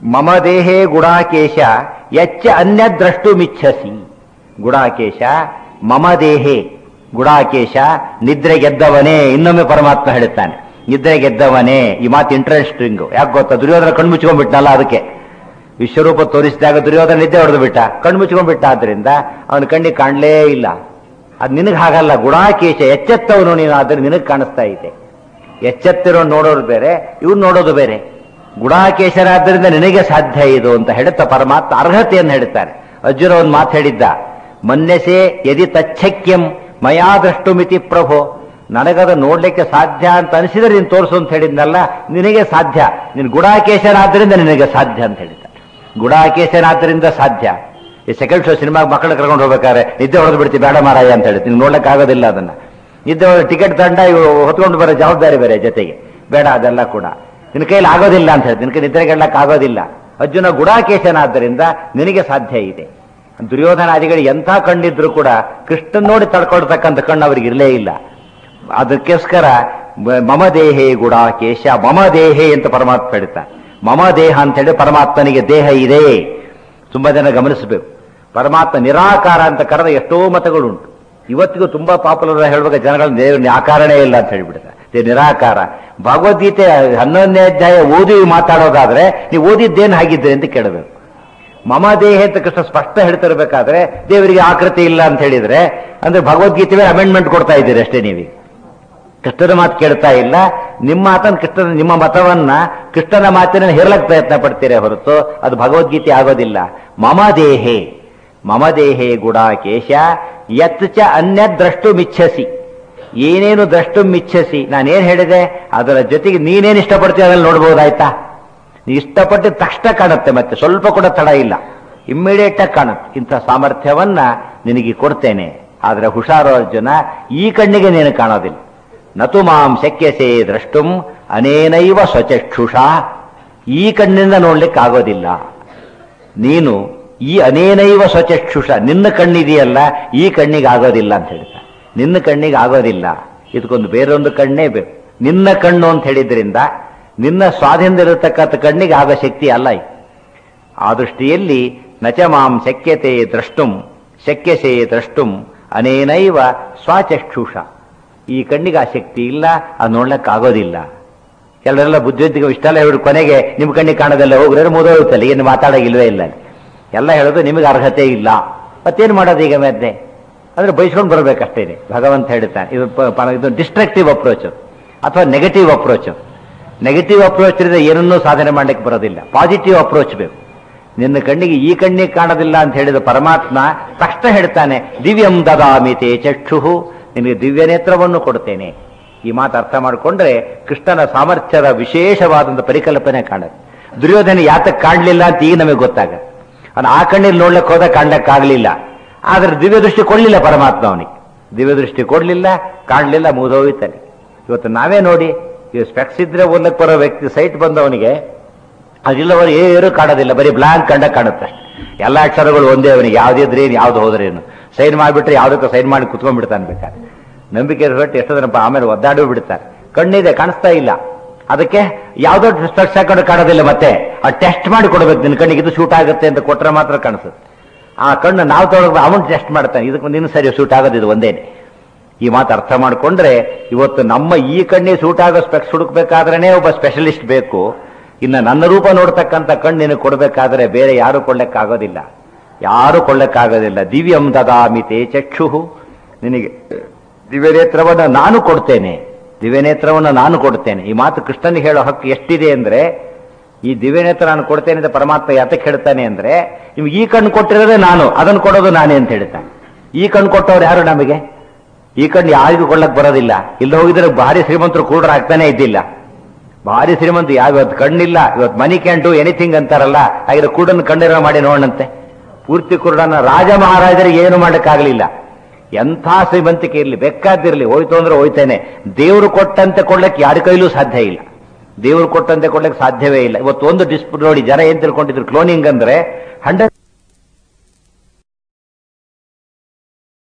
ಮಮ ದೇಹೇ ಗುಡಾಕೇಶ ಎಚ್ಚ ಅನ್ಯ ದ್ರಷ್ಟುಮಿಚ್ಛಸಿ ಗುಡಾಕೇಶ ಮಮ ದೇಹೇ ಗುಡಾಕೇಶ ನಿದ್ರೆ ಗೆದ್ದವನೇ ಇನ್ನೊಮ್ಮೆ ಪರಮಾತ್ಮ ಹೇಳುತ್ತಾನೆ ನಿದ್ರೆ ಗೆದ್ದವನೇ ಈ ಮಾತು ಇಂಟ್ರೆಸ್ಟಿಂಗ್ ಯಾಕೆ ಗೊತ್ತಾ ದುರ್ಯೋಧನ ಕಣ್ಣು ಮುಚ್ಕೊಂಡ್ಬಿಟ್ನಲ್ಲ ಅದಕ್ಕೆ ವಿಶ್ವರೂಪ ತೋರಿಸಿದಾಗ ದುರ್ಯೋಧನ ನಿದ್ದೆ ಹೊಡೆದು ಬಿಟ್ಟ ಕಣ್ಣು ಮುಚ್ಕೊಂಡ್ಬಿಟ್ಟ ಆದ್ರಿಂದ ಅವನ ಕಣ್ಣಿಗೆ ಕಾಣಲೇ ಇಲ್ಲ ಅದು ನಿನಗೆ ಹಾಗಲ್ಲ ಗುಡಾಕೇಶ ಎಚ್ಚೆತ್ತವನು ನೀನು ಆದ್ರೆ ನಿನಗೆ ಕಾಣಿಸ್ತಾ ಇದೆ ಎಚ್ಚೆತ್ತಿರೋ ನೋಡೋರು ಬೇರೆ ಇವ್ರು ನೋಡೋದು ಬೇರೆ ಗುಡಾಕೇಶರಾದ್ದರಿಂದ ನಿನಗೆ ಸಾಧ್ಯ ಇದು ಅಂತ ಹೇಳುತ್ತಾ ಪರಮಾತ್ಮ ಅರ್ಹತೆಯನ್ನು ಹೇಳ್ತಾರೆ ಅರ್ಜುನ ಒಂದು ಮಾತು ಹೇಳಿದ್ದ ಮನ್ಯಸೆ ಯದಿ ತಚ್ಛಕ್ಯಂ ಮಯಾ ದ್ರಷ್ಟುಮಿತಿ ಪ್ರಭೋ ನನಗದ ನೋಡ್ಲಿಕ್ಕೆ ಸಾಧ್ಯ ಅಂತ ಅನಿಸಿದ್ರೆ ನೀನು ತೋರಿಸು ಅಂತ ಹೇಳಿದ್ನಲ್ಲ ನಿನಗೆ ಸಾಧ್ಯ ನೀನು ಗುಡಾಕೇಶನಾದ್ರಿಂದ ನಿನಗೆ ಸಾಧ್ಯ ಅಂತ ಹೇಳಿದ್ದ ಗುಡಾಕೇಶನಾದ್ರಿಂದ ಸಾಧ್ಯ ಈ ಸೆಕೆಂಡ್ ಶೋ ಸಿನಿಮಾಗೆ ಮಕ್ಕಳು ಕರ್ಕೊಂಡು ಹೋಗ್ಬೇಕಾದ್ರೆ ನಿದ್ದೆ ಹೊಡೆದು ಬಿಡ್ತಿ ಬೇಡ ಮಾರಾಯ ಅಂತ ಹೇಳಿ ನಿಮ್ಗೆ ನೋಡ್ಲಿಕ್ಕೆ ಆಗೋದಿಲ್ಲ ಅದನ್ನ ನಿದ್ದೆ ಟಿಕೆಟ್ ತಂಡ ಇವು ಹೊತ್ಕೊಂಡು ಬರೋ ಜವಾಬ್ದಾರಿ ಬೇರೆ ಜೊತೆಗೆ ಬೇಡ ಅದೆಲ್ಲ ಕೂಡ ನಿನ್ನ ಕೈಲಿ ಆಗೋದಿಲ್ಲ ಅಂತ ಹೇಳಿ ನಿನಗೆ ನಿದ್ರೆಗೆಳ್ಳಕ್ಕೆ ಆಗೋದಿಲ್ಲ ಅರ್ಜುನ ಗುಡಾಕೇಶನಾದ್ದರಿಂದ ನಿನಗೆ ಸಾಧ್ಯ ಇದೆ ದುರ್ಯೋಧನಾದಿಗಳಿಗೆ ಎಂಥ ಕಣ್ಣಿದ್ರು ಕೂಡ ಕೃಷ್ಣನ್ ನೋಡಿ ತಡ್ಕೊಳ್ತಕ್ಕಂಥ ಕಣ್ಣು ಅವ್ರಿಗೆ ಇರಲೇ ಇಲ್ಲ ಅದಕ್ಕೋಸ್ಕರ ಮ- ಮಮ ದೇಹೇ ಗುಡಾಕೇಶ ಮಮ ದೇಹೇ ಅಂತ ಪರಮಾತ್ಮ ಹೇಳ್ತಾನೆ ಮಮ ದೇಹ ಅಂತ ಹೇಳಿ ಪರಮಾತ್ಮನಿಗೆ ದೇಹ ಇದೆ ತುಂಬಾ ಜನ ಗಮನಿಸಬೇಕು ಪರಮಾತ್ಮ ನಿರಾಕಾರ ಅಂತ ಕರೆದ ಎಷ್ಟೋ ಮತಗಳುಂಟು ಇವತ್ತಿಗೂ ತುಂಬಾ ಪಾಪ್ಯುಲರ್ ಹೇಳುವಾಗ ಜನಗಳ ದೇವರ ಆಕಾರನೇ ಇಲ್ಲ ಅಂತ ಹೇಳ್ಬಿಡ್ತಾರೆ ಇದು ನಿರಾಕಾರ ಭಗವದ್ಗೀತೆ ಹನ್ನೊಂದನೇ ಅಧ್ಯಾಯ ಓದಿ ಮಾತಾಡೋದಾದ್ರೆ ನೀವು ಓದಿದ್ದೇನು ಹಾಗಿದ್ರೆ ಅಂತ ಕೇಳಬೇಕು ಮಮ ದೇಹ ಅಂತ ಕೃಷ್ಣ ಸ್ಪಷ್ಟ ಹೇಳ್ತಿರ್ಬೇಕಾದ್ರೆ ದೇವರಿಗೆ ಆಕೃತಿ ಇಲ್ಲ ಅಂತ ಹೇಳಿದ್ರೆ ಅಂದ್ರೆ ಭಗವದ್ಗೀತೆ ಮೇಲೆ ಅಮೆಂಡ್ಮೆಂಟ್ ಕೊಡ್ತಾ ಇದ್ದೀರಿ ಅಷ್ಟೇ ನೀವೀಗ ಕೃಷ್ಣನ ಮಾತು ಕೇಳ್ತಾ ಇಲ್ಲ ನಿಮ್ಮ ಮಾತನ್ನು ಕೃಷ್ಣನ ನಿಮ್ಮ ಮತವನ್ನ ಕೃಷ್ಣನ ಮಾತಿನ ಹೇರಲಕ್ಕೆ ಪ್ರಯತ್ನ ಪಡ್ತೀರೇ ಹೊರತು ಅದು ಭಗವದ್ಗೀತೆ ಆಗೋದಿಲ್ಲ ಮಮ ದೇಹೇ ಮಮ ದೇಹೇ ಗುಡಾಕೇಶ ಯತ್ ಚ ಅನ್ಯ ದ್ರಷ್ಟು ಮಿಚ್ಛಸಿ ಏನೇನು ದ್ರಷ್ಟು ಮಿಚ್ಛಸಿ ನಾನೇನ್ ಹೇಳಿದೆ ಅದರ ಜೊತೆಗೆ ನೀನೇನು ಇಷ್ಟಪಡ್ತೀಯ ಅದ್ರಲ್ಲಿ ನೋಡ್ಬೋದಾಯ್ತಾ ನೀ ಇಷ್ಟಪಟ್ಟಿದ ತಕ್ಷಣ ಕಾಣುತ್ತೆ ಮತ್ತೆ ಸ್ವಲ್ಪ ಕೂಡ ತಡ ಇಲ್ಲ ಇಮ್ಮಿಡಿಯೇಟ್ ಆಗಿ ಕಾಣುತ್ತೆ ಇಂಥ ಸಾಮರ್ಥ್ಯವನ್ನ ನಿನಗೆ ಕೊಡ್ತೇನೆ ಆದ್ರೆ ಹುಷಾರು ಅರ್ಜುನ ಈ ಕಣ್ಣಿಗೆ ನೀನು ಕಾಣೋದಿಲ್ಲ ನತು ಮಾಂ ಶಕ್ಯಸೆ ದ್ರಷ್ಟುಂ ಅನೇನೈವ ಸ್ವಚಕ್ಷುಷ ಈ ಕಣ್ಣಿಂದ ನೋಡ್ಲಿಕ್ಕೆ ಆಗೋದಿಲ್ಲ ನೀನು ಈ ಅನೇನೈವ ಸ್ವಚಕ್ಷುಷ ನಿನ್ನ ಕಣ್ಣಿದೆಯಲ್ಲ ಈ ಕಣ್ಣಿಗೆ ಆಗೋದಿಲ್ಲ ಅಂತ ಹೇಳ್ತಾರೆ ನಿನ್ನ ಕಣ್ಣಿಗೆ ಆಗೋದಿಲ್ಲ ಇದಕ್ಕೊಂದು ಬೇರೊಂದು ಕಣ್ಣೇ ಬೇಕು ನಿನ್ನ ಕಣ್ಣು ಅಂತ ಹೇಳಿದ್ರಿಂದ ನಿನ್ನ ಸ್ವಾಧೀನದಲ್ಲಿರತಕ್ಕಂಥ ಕಣ್ಣಿಗೆ ಆಗ ಶಕ್ತಿ ಅಲ್ಲ ಇದು. ಆ ದೃಷ್ಟಿಯಲ್ಲಿ ನಚ ಮಾಂ ಶಕ್ಯತೆ ದ್ರಷ್ಟುಂ ಶಕ್ಯಸೆ ದ್ರಷ್ಟುಂ ಅನೇನೈವ ಸ್ವಚಕ್ಷುಷ ಈ ಕಣ್ಣಿಗೆ ಆ ಶಕ್ತಿ ಇಲ್ಲ ಅದು ನೋಡ್ಲಿಕ್ಕೆ ಆಗೋದಿಲ್ಲ ಕೆಲವರೆಲ್ಲ ಬುದ್ಧಿವಂತಿಗೆ ಇಷ್ಟೆಲ್ಲ ಹೇಳಿ ಕೊನೆಗೆ ನಿಮ್ಮ ಕಣ್ಣಿಗೆ ಕಾಣೋದೆಲ್ಲ ಹೋಗ್ರೆ ಮುದೋಗುತ್ತಲ್ಲ ಏನು ಮಾತಾಡೋಗಿಲ್ವೇ ಇಲ್ಲ ಅಲ್ಲಿ. ಎಲ್ಲ ಹೇಳೋದು ನಿಮಗೆ ಅರ್ಹತೆ ಇಲ್ಲ ಮತ್ತೇನು ಮಾಡೋದು ಈಗ ಮತ್ತೆ ಅಂದ್ರೆ ಬೈಸ್ಕೊಂಡು ಬರಬೇಕಷ್ಟೇನೆ ಭಗವಂತ ಹೇಳ್ತಾನೆ ಇದು ಪ- ಪ- ಇದು ಡಿಸ್ಟ್ರಕ್ಟಿವ್ ಅಪ್ರೋಚ್ ಅಥವಾ ನೆಗೆಟಿವ್ ಅಪ್ರೋಚ್ ನೆಗೆಟಿವ್ ಅಪ್ರೋಚ್ ಇದ್ರೆ ಏನನ್ನೂ ಸಾಧನೆ ಮಾಡ್ಲಿಕ್ಕೆ ಬರೋದಿಲ್ಲ ಪಾಸಿಟಿವ್ ಅಪ್ರೋಚ್ ಬೇಕು ನಿನ್ನ ಕಣ್ಣಿಗೆ ಈ ಕಣ್ಣಿಗೆ ಕಾಣೋದಿಲ್ಲ ಅಂತ ಹೇಳಿದ ಪರಮಾತ್ಮ ತಕ್ಷಣ ಹೇಳ್ತಾನೆ ದಿವ್ಯಂ ದದಾಮಿತೆ ಚಕ್ಷು ನಿನಗೆ ದಿವ್ಯ ನೇತ್ರವನ್ನು ಕೊಡ್ತೇನೆ ಈ ಮಾತು ಅರ್ಥ ಮಾಡಿಕೊಂಡ್ರೆ ಕೃಷ್ಣನ ಸಾಮರ್ಥ್ಯದ ವಿಶೇಷವಾದಂಥ ಪರಿಕಲ್ಪನೆ ಕಾಣುತ್ತೆ ದುರ್ಯೋಧನ ಯಾತಕ್ಕೆ ಕಾಣಲಿಲ್ಲ ಅಂತ ಈಗ ನಮಗೆ ಗೊತ್ತಾಗುತ್ತೆ ಅವನು ಆ ಕಣ್ಣಲ್ಲಿ ನೋಡ್ಲಿಕ್ಕೆ ಹೋದ ಕಾಣ್ಲಿಕ್ಕಾಗಲಿಲ್ಲ ಆದ್ರೆ ದಿವ್ಯ ದೃಷ್ಟಿ ಕೊಡ್ಲಿಲ್ಲ ಪರಮಾತ್ಮ ಅವನಿಗೆ ದಿವ್ಯ ದೃಷ್ಟಿ ಕೊಡ್ಲಿಲ್ಲ ಕಾಣಲಿಲ್ಲ ಮುಗಿದೋಯ್ತಾನೆ ಇವತ್ತು ನಾವೇ ನೋಡಿ ಇವ್ ಸ್ಪೆಕ್ಸ್ ಇದ್ರೆ ಓದ್ಲಕ್ಕೆ ಬರೋ ವ್ಯಕ್ತಿ ಸೈಟ್ ಬಂದವನಿಗೆ ಅದಿಲ್ಲವರು ಏನು ಕಾಣೋದಿಲ್ಲ ಬರೀ ಬ್ಲಾಂಕ್ ಕಂಡ ಕಾಣುತ್ತೆ ಎಲ್ಲ ಅಕ್ಷರಗಳು ಒಂದೇ ಅವನಿಗೆ ಯಾವ್ದಿದ್ರೆ ಏನು ಯಾವ್ದು ಹೋದ್ರೇನು ಸೈನ್ ಮಾಡಿಬಿಟ್ರೆ ಯಾವ್ದಕ್ಕೂ ಸೈನ್ ಮಾಡಿ ಕುತ್ಕೊಂಡ್ಬಿಡ್ತಾನೆ ಬೇಕಾದ್ರೆ ನಂಬಿಕೆ ಹೊರಟು ಎಷ್ಟೋ ಜನ ಆಮೇಲೆ ಒದ್ದಾಡಿ ಬಿಡ್ತಾರೆ ಕಣ್ಣಿದೆ ಕಾಣಿಸ್ತಾ ಇಲ್ಲ ಅದಕ್ಕೆ ಯಾವ್ದೋ ಸ್ಪೆಕ್ಸ್ ಹಾಕೊಂಡು ಕಾಣೋದಿಲ್ಲ ಮತ್ತೆ ಆ ಟೆಸ್ಟ್ ಮಾಡಿ ಕೊಡ್ಬೇಕು ನಿನ್ನ ಕಣ್ಣಿಗೆ ಇದು ಶೂಟ್ ಆಗುತ್ತೆ ಅಂತ ಕೊಟ್ರೆ ಮಾತ್ರ ಕಾಣಿಸುತ್ತೆ ಆ ಕಣ್ಣು ನಾವು ತೊಗೊಳಕ್ ಅವನು ಟೆಸ್ಟ್ ಮಾಡ್ತಾನೆ ಇದಕ್ಕೆ ನಿನ್ನ ಸರಿ ಸೂಟ್ ಆಗೋದು ಇದು ಒಂದೇನೆ ಈ ಮಾತು ಅರ್ಥ ಮಾಡಿಕೊಂಡ್ರೆ ಇವತ್ತು ನಮ್ಮ ಈ ಕಣ್ಣಿಗೆ ಸೂಟ್ ಆಗೋ ಸ್ಪೆಕ್ಸ್ ಹುಡುಕ್ಬೇಕಾದ್ರೇನೆ ಒಬ್ಬ ಸ್ಪೆಷಲಿಸ್ಟ್ ಬೇಕು ಇನ್ನು ನನ್ನ ರೂಪ ನೋಡ್ತಕ್ಕಂಥ ಕಣ್ಣು ನಿನಗೆ ಕೊಡಬೇಕಾದ್ರೆ ಬೇರೆ ಯಾರು ಕೊಳ್ಳಕ್ಕಾಗೋದಿಲ್ಲ ಯಾರು ಕೊಳ್ಳಕ್ಕಾಗೋದಿಲ್ಲ ದಿವ್ಯಂ ದದಾಮಿತೆ ಚಕ್ಷು ನಿನಗೆ ದಿವ್ಯನೇತ್ರವನ್ನು ನಾನು ಕೊಡ್ತೇನೆ ದಿವ್ಯನೇತ್ರವನ್ನು ನಾನು ಕೊಡ್ತೇನೆ ಈ ಮಾತು ಕೃಷ್ಣನಿಗೆ ಹೇಳೋ ಹಕ್ಕು ಎಷ್ಟಿದೆ ಅಂದ್ರೆ ಈ ದಿವ್ಯನೇತ್ರ ನಾನು ಕೊಡ್ತೇನೆ ಅಂತ ಪರಮಾತ್ಮ ಯಾತಕ್ಕೆ ಹೇಳ್ತಾನೆ ಅಂದ್ರೆ ನಿಮ್ಗೆ ಈ ಕಣ್ಣು ಕೊಟ್ಟಿರೋದೇ ನಾನು ಅದನ್ನು ಕೊಡೋದು ನಾನೇ ಅಂತ ಹೇಳ್ತಾನೆ ಈ ಕಣ್ಣು ಕೊಟ್ಟವ್ರು ಯಾರು ನಮಗೆ ಈ ಕಣ್ಣು ಯಾರಿಗೂ ಕೊಳ್ಳಕ್ ಬರೋದಿಲ್ಲ ಇಲ್ಲಿ ಹೋಗಿದ್ರೆ ಭಾರಿ ಶ್ರೀಮಂತರು ಕೂಡರಾಗ್ತಾನೆ ಇದ್ದಿಲ್ಲ ಭಾರಿ ಶ್ರೀಮಂತ ಯಾವ ಇವತ್ತು ಕಣ್ಣಿಲ್ಲ ಇವತ್ತು ಮನಿ ಕ್ಯಾನ್ ಡೂ ಎನಿಥಿಂಗ್ ಅಂತಾರಲ್ಲ ಹಾಗಿದ್ರೆ ಕೂಡನ್ನು ಕಣ್ಣಿರೋ ಮಾಡಿ ನೋಡಂತೆ ಪೂರ್ತಿ ಕುರುಡನ ರಾಜ ಮಹಾರಾಜರಿಗೆ ಏನು ಮಾಡಕ್ಕಾಗಲಿಲ್ಲ ಎಂಥ ಶ್ರೀಮಂತಿಕೆ ಇರಲಿ ಬೇಕಾದಿರಲಿ ಹೋಯ್ತು ಅಂದ್ರೆ ಹೋಯ್ತೇನೆ ದೇವರು ಕೊಟ್ಟಂತೆ ಕೊಡ್ಲಿಕ್ಕೆ ಯಾರ ಕೈಲೂ ಸಾಧ್ಯ ಇಲ್ಲ ದೇವರು ಕೊಟ್ಟಂತೆ ಕೊಡ್ಲಿಕ್ಕೆ ಸಾಧ್ಯವೇ ಇಲ್ಲ ಇವತ್ತು ಒಂದು ಡಿಸ್ಪ್ಯೂಟ್ ನೋಡಿ ಜನ ಏನ್ ತಿಳ್ಕೊಂಡಿದ್ರು ಕ್ಲೋನಿಂಗ್ ಅಂದ್ರೆ ಹಂಡ್ರೆಡ್